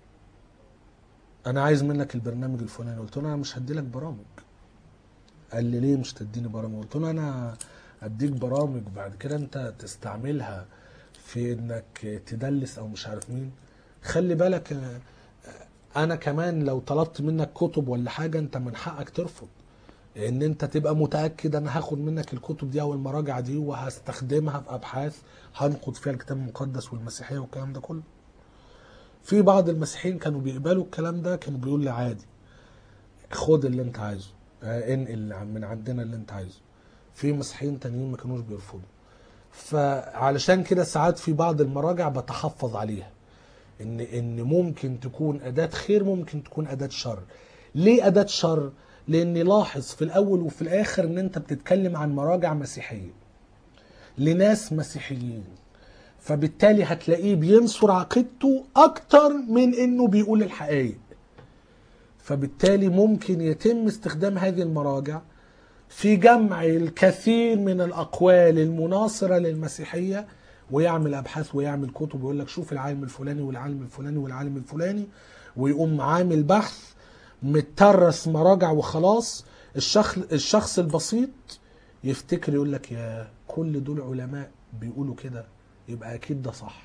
انا عايز منك البرنامج الفلاني قلت له انا مش هدي لك برامج قال لي ليه مش تديني برامج قلت له انا اديك برامج بعد كده انت تستعملها في انك تدلس او مش عارف مين خلي بالك آه، انا كمان لو طلبت منك كتب ولا حاجه انت من حقك ترفض ان انت تبقى متاكد انا هاخد منك الكتب دي او المراجع دي وهستخدمها في ابحاث هنقد فيها الكتاب المقدس والمسيحيه والكلام ده كله في بعض المسيحيين كانوا بيقبلوا الكلام ده كانوا بيقول لي عادي خد اللي انت عايزه آه، انقل من عندنا اللي انت عايزه في مسيحيين تانيين ما كانوش بيرفضوا فعلشان كده ساعات في بعض المراجع بتحفظ عليها ان ان ممكن تكون اداه خير ممكن تكون اداه شر ليه اداه شر لان لاحظ في الاول وفي الاخر ان انت بتتكلم عن مراجع مسيحيه لناس مسيحيين فبالتالي هتلاقيه بينصر عقيدته اكتر من انه بيقول الحقائق فبالتالي ممكن يتم استخدام هذه المراجع في جمع الكثير من الاقوال المناصره للمسيحيه ويعمل ابحاث ويعمل كتب ويقول لك شوف العالم الفلاني والعالم الفلاني والعالم الفلاني ويقوم عامل بحث مترس مراجع وخلاص الشخص الشخص البسيط يفتكر يقول لك يا كل دول علماء بيقولوا كده يبقى اكيد ده صح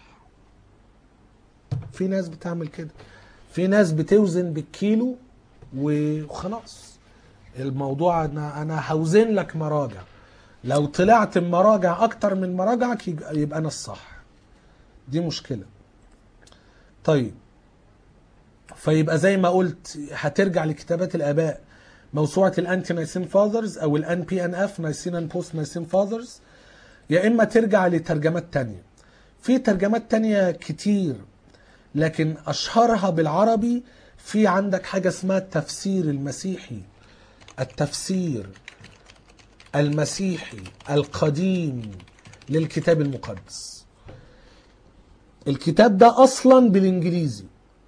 في ناس بتعمل كده في ناس بتوزن بالكيلو وخلاص الموضوع انا انا هوزن لك مراجع لو طلعت بمراجع اكتر من مراجعك يج- يبقى انا الصح دي مشكله طيب فيبقى زي ما قلت هترجع لكتابات الاباء موسوعه الانتي نايسين فاذرز او الان بي ان اف نايسين اند بوست نايسين فاذرز يا اما ترجع لترجمات تانية في ترجمات تانية كتير لكن اشهرها بالعربي في عندك حاجه اسمها التفسير المسيحي التفسير المسيحي القديم للكتاب المقدس الكتاب ده اصلا بالانجليزي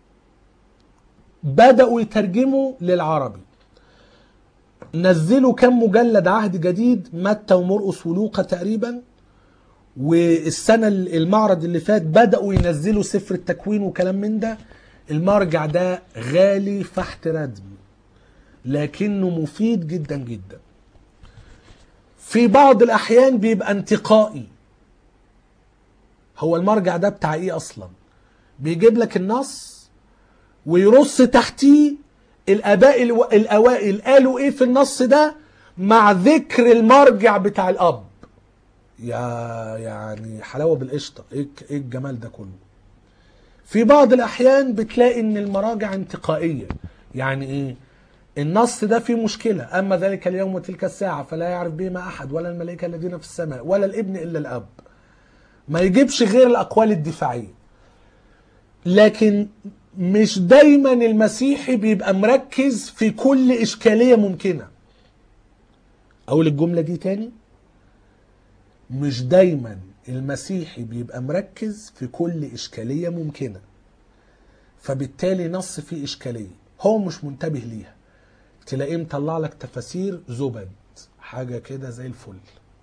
بداوا يترجموا للعربي نزلوا كم مجلد عهد جديد متى ومرقس ولوقا تقريبا والسنه المعرض اللي فات بداوا ينزلوا سفر التكوين وكلام من ده المرجع ده غالي فحت ردم لكنه مفيد جدا جدا في بعض الاحيان بيبقى انتقائي هو المرجع ده بتاع ايه اصلا بيجيب لك النص ويرص تحتيه الاباء الو- الاوائل قالوا ايه في النص ده مع ذكر المرجع بتاع الاب يا يعني حلاوه بالقشطه ايه ايه الجمال ده كله في بعض الاحيان بتلاقي ان المراجع انتقائيه يعني ايه النص ده فيه مشكلة أما ذلك اليوم وتلك الساعة فلا يعرف بهما أحد ولا الملائكة الذين في السماء ولا الابن إلا الأب ما يجيبش غير الأقوال الدفاعية لكن مش دايما المسيحي بيبقى مركز في كل إشكالية ممكنة أقول الجملة دي تاني مش دايما المسيحي بيبقى مركز في كل إشكالية ممكنة فبالتالي نص فيه إشكالية هو مش منتبه ليها تلاقيه مطلع لك تفاسير زبد حاجة كده زي الفل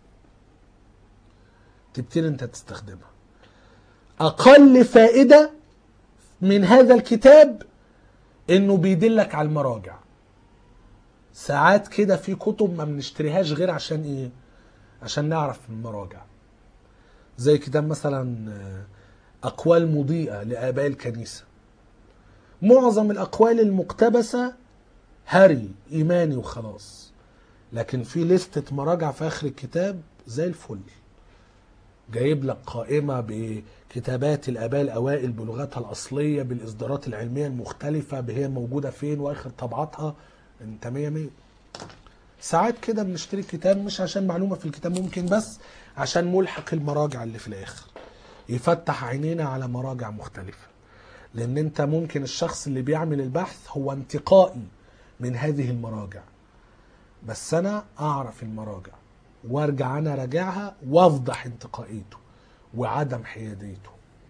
تبتدي انت تستخدمها أقل فائدة من هذا الكتاب انه بيدلك على المراجع ساعات كده في كتب ما بنشتريهاش غير عشان ايه عشان نعرف المراجع زي كتاب مثلا آه، اقوال مضيئه لاباء الكنيسه معظم الاقوال المقتبسه هري ايماني وخلاص لكن في لستة مراجع في اخر الكتاب زي الفل جايب لك قائمة بكتابات الآباء الأوائل بلغتها الأصلية بالإصدارات العلمية المختلفة هي موجودة فين وآخر طبعاتها أنت مية مية ساعات كده بنشتري الكتاب مش عشان معلومة في الكتاب ممكن بس عشان ملحق المراجع اللي في الآخر يفتح عينينا على مراجع مختلفة لأن أنت ممكن الشخص اللي بيعمل البحث هو انتقائي من هذه المراجع بس أنا أعرف المراجع وارجع انا راجعها وافضح انتقائيته وعدم حياديته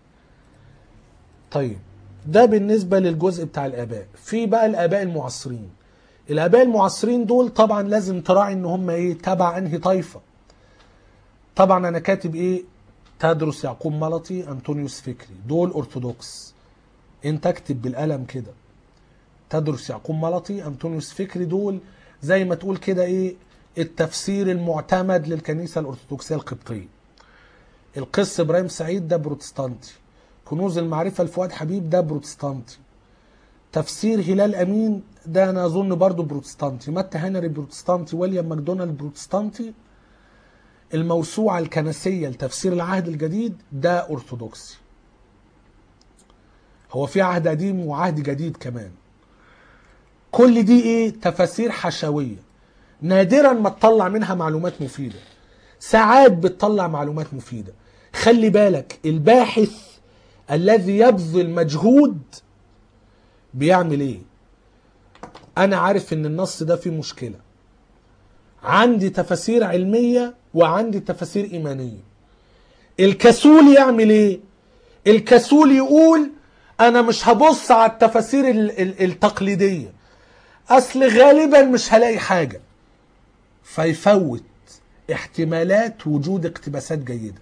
طيب ده بالنسبه للجزء بتاع الاباء في بقى الاباء المعاصرين الاباء المعاصرين دول طبعا لازم تراعي ان هم ايه تبع انهي طائفه طبعا انا كاتب ايه تدرس يعقوب ملطي انطونيوس فكري دول ارثوذكس انت اكتب بالقلم كده تدرس يعقوب ملطي انطونيوس فكري دول زي ما تقول كده ايه التفسير المعتمد للكنيسه الارثوذكسيه القبطيه القس ابراهيم سعيد ده بروتستانتي كنوز المعرفه لفؤاد حبيب ده بروتستانتي تفسير هلال امين ده انا اظن برضو بروتستانتي متى هنري بروتستانتي ويليام ماكدونالد بروتستانتي الموسوعه الكنسيه لتفسير العهد الجديد ده ارثوذكسي هو في عهد قديم وعهد جديد كمان كل دي ايه تفاسير حشويه نادرا ما تطلع منها معلومات مفيده ساعات بتطلع معلومات مفيده خلي بالك الباحث الذي يبذل مجهود بيعمل ايه انا عارف ان النص ده فيه مشكله عندي تفاسير علميه وعندي تفاسير ايمانيه الكسول يعمل ايه الكسول يقول انا مش هبص على التفاسير ال- ال- التقليديه اصل غالبا مش هلاقي حاجه فيفوت احتمالات وجود اقتباسات جيده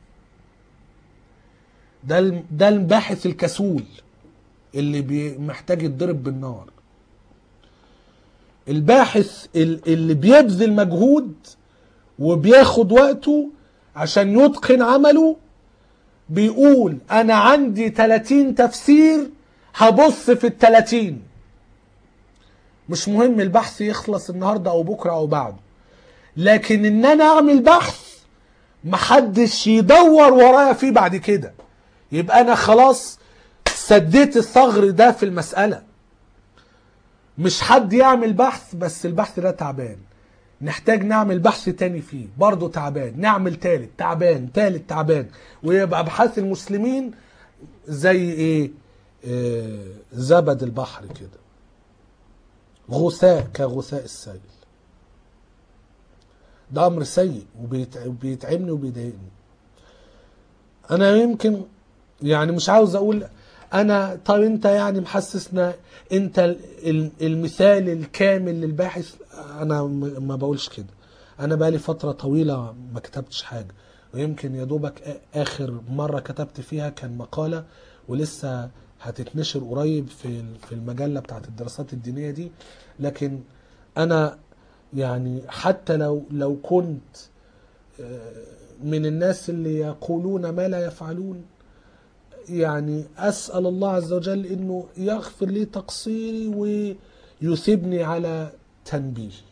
ده الم- ده الباحث الكسول اللي بي- محتاج يتضرب بالنار الباحث ال- اللي بيبذل مجهود وبياخد وقته عشان يتقن عمله بيقول انا عندي 30 تفسير هبص في ال 30 مش مهم البحث يخلص النهارده او بكره او بعده لكن ان انا اعمل بحث محدش يدور ورايا فيه بعد كده يبقى انا خلاص سديت الثغر ده في المسألة مش حد يعمل بحث بس البحث ده تعبان نحتاج نعمل بحث تاني فيه برضه تعبان نعمل تالت تعبان تالت تعبان ويبقى ابحاث المسلمين زي ايه آه زبد البحر كده غثاء كغثاء السيل ده امر سيء وبيتع- وبيتعبني وبيضايقني انا يمكن يعني مش عاوز اقول انا طب انت يعني محسسنا انت ال- ال- المثال الكامل للباحث انا م- ما بقولش كده انا بقالي فتره طويله ما كتبتش حاجه ويمكن يا دوبك آ- اخر مره كتبت فيها كان مقاله ولسه هتتنشر قريب في ال- في المجله بتاعت الدراسات الدينيه دي لكن انا يعني حتى لو لو كنت آه، من الناس اللي يقولون ما لا يفعلون يعني اسال الله عز وجل انه يغفر لي تقصيري ويثيبني على تنبيهي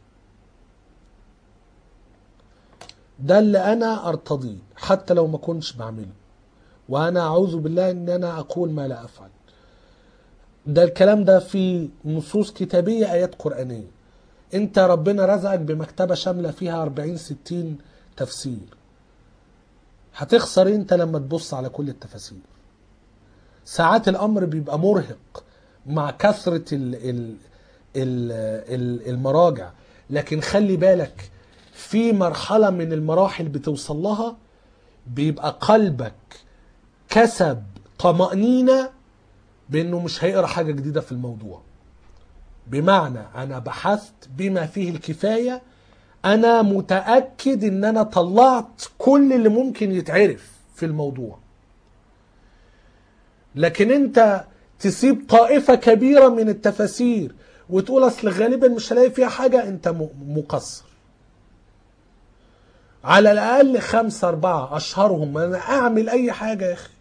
ده اللي انا ارتضيه حتى لو ما كنتش بعمله وانا اعوذ بالله ان انا اقول ما لا افعل ده الكلام ده في نصوص كتابيه ايات قرانيه انت ربنا رزقك بمكتبه شامله فيها 40 60 تفسير هتخسر انت لما تبص على كل التفاسير ساعات الامر بيبقى مرهق مع كثره ال ال ال ال المراجع لكن خلي بالك في مرحله من المراحل بتوصل لها بيبقى قلبك كسب طمأنينة بانه مش هيقرا حاجه جديده في الموضوع بمعنى انا بحثت بما فيه الكفايه انا متاكد ان انا طلعت كل اللي ممكن يتعرف في الموضوع لكن انت تسيب طائفه كبيره من التفاسير وتقول اصل غالبا مش هلاقي فيها حاجه انت م- مقصر على الاقل خمسه اربعه اشهرهم انا اعمل اي حاجه يا اخي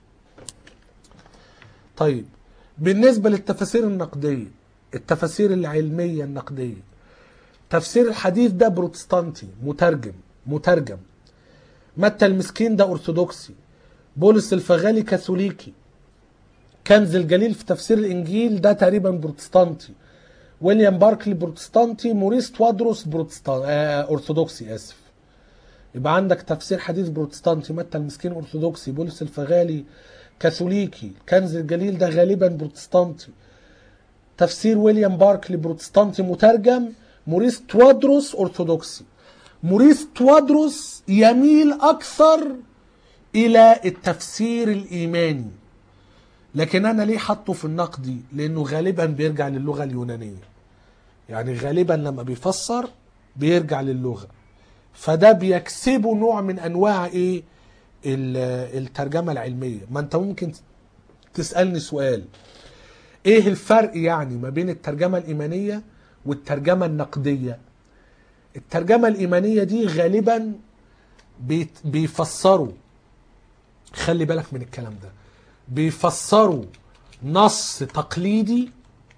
طيب بالنسبه للتفاسير النقديه التفاسير العلميه النقديه تفسير الحديث ده بروتستانتي مترجم مترجم متى المسكين ده ارثوذكسي بولس الفغالي كاثوليكي كنز الجليل في تفسير الانجيل ده تقريبا بروتستانتي ويليام باركلي بروتستانتي موريس توادروس بروتستان آه ارثوذكسي اسف يبقى عندك تفسير حديث بروتستانتي متى المسكين ارثوذكسي بولس الفغالي كاثوليكي كنز الجليل ده غالبا بروتستانتي تفسير ويليام باركلي بروتستانتي مترجم موريس توادروس ارثوذكسي موريس توادروس يميل اكثر الى التفسير الايماني لكن انا ليه حاطه في النقدي لانه غالبا بيرجع للغه اليونانيه يعني غالبا لما بيفسر بيرجع للغه فده بيكسبه نوع من انواع ايه ال- الترجمه العلميه ما انت ممكن تسالني سؤال ايه الفرق يعني ما بين الترجمه الايمانيه والترجمه النقديه الترجمه الايمانيه دي غالبا بيت- بيفسروا خلي بالك من الكلام ده بيفسروا نص تقليدي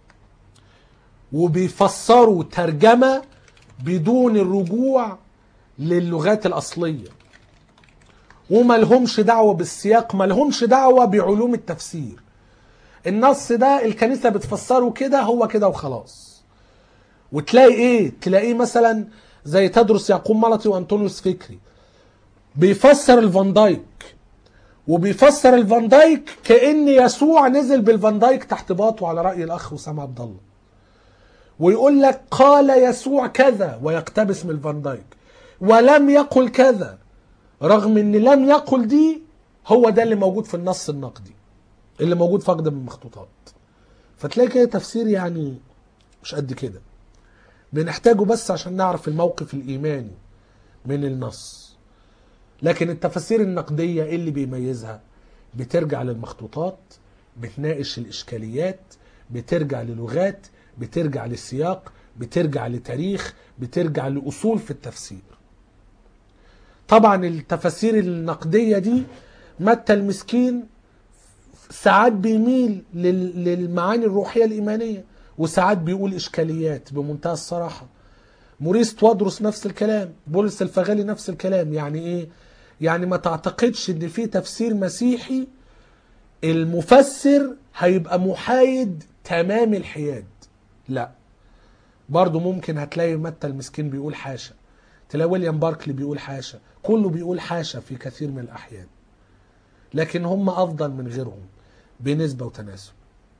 وبيفسروا ترجمة بدون الرجوع للغات الأصلية وما لهمش دعوة بالسياق ما لهمش دعوة بعلوم التفسير النص ده الكنيسة بتفسره كده هو كده وخلاص وتلاقي ايه تلاقيه مثلا زي تدرس يعقوب ملطي وانطونيوس فكري بيفسر الفان دايك وبيفسر الفان دايك كان يسوع نزل بالفان دايك تحت باطه على راي الاخ وسام عبد الله ويقول لك قال يسوع كذا ويقتبس من الفان دايك ولم يقل كذا رغم ان لم يقل دي هو ده اللي موجود في النص النقدي اللي موجود في اقدم المخطوطات فتلاقي كده تفسير يعني مش قد كده بنحتاجه بس عشان نعرف الموقف الايماني من النص لكن التفاسير النقديه ايه اللي بيميزها بترجع للمخطوطات بتناقش الاشكاليات بترجع للغات بترجع للسياق بترجع لتاريخ بترجع لاصول في التفسير طبعا التفاسير النقديه دي متى المسكين ساعات بيميل لل- للمعاني الروحيه الايمانيه وساعات بيقول اشكاليات بمنتهى الصراحه موريس توادرس نفس الكلام بولس الفغالي نفس الكلام يعني ايه يعني ما تعتقدش ان في تفسير مسيحي المفسر هيبقى محايد تمام الحياد لا برضه ممكن هتلاقي متى المسكين بيقول حاشا تلاقي ويليام باركلي بيقول حاشا كله بيقول حاشا في كثير من الاحيان لكن هم افضل من غيرهم بنسبه وتناسب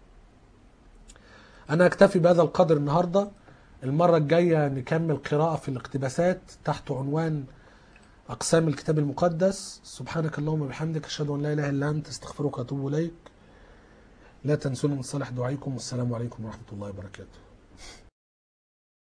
انا اكتفي بهذا القدر النهارده المره الجايه نكمل قراءه في الاقتباسات تحت عنوان اقسام الكتاب المقدس سبحانك اللهم وبحمدك اشهد ان لا اله الا انت استغفرك واتوب اليك لا تنسوني من صالح دعائكم والسلام عليكم ورحمه الله وبركاته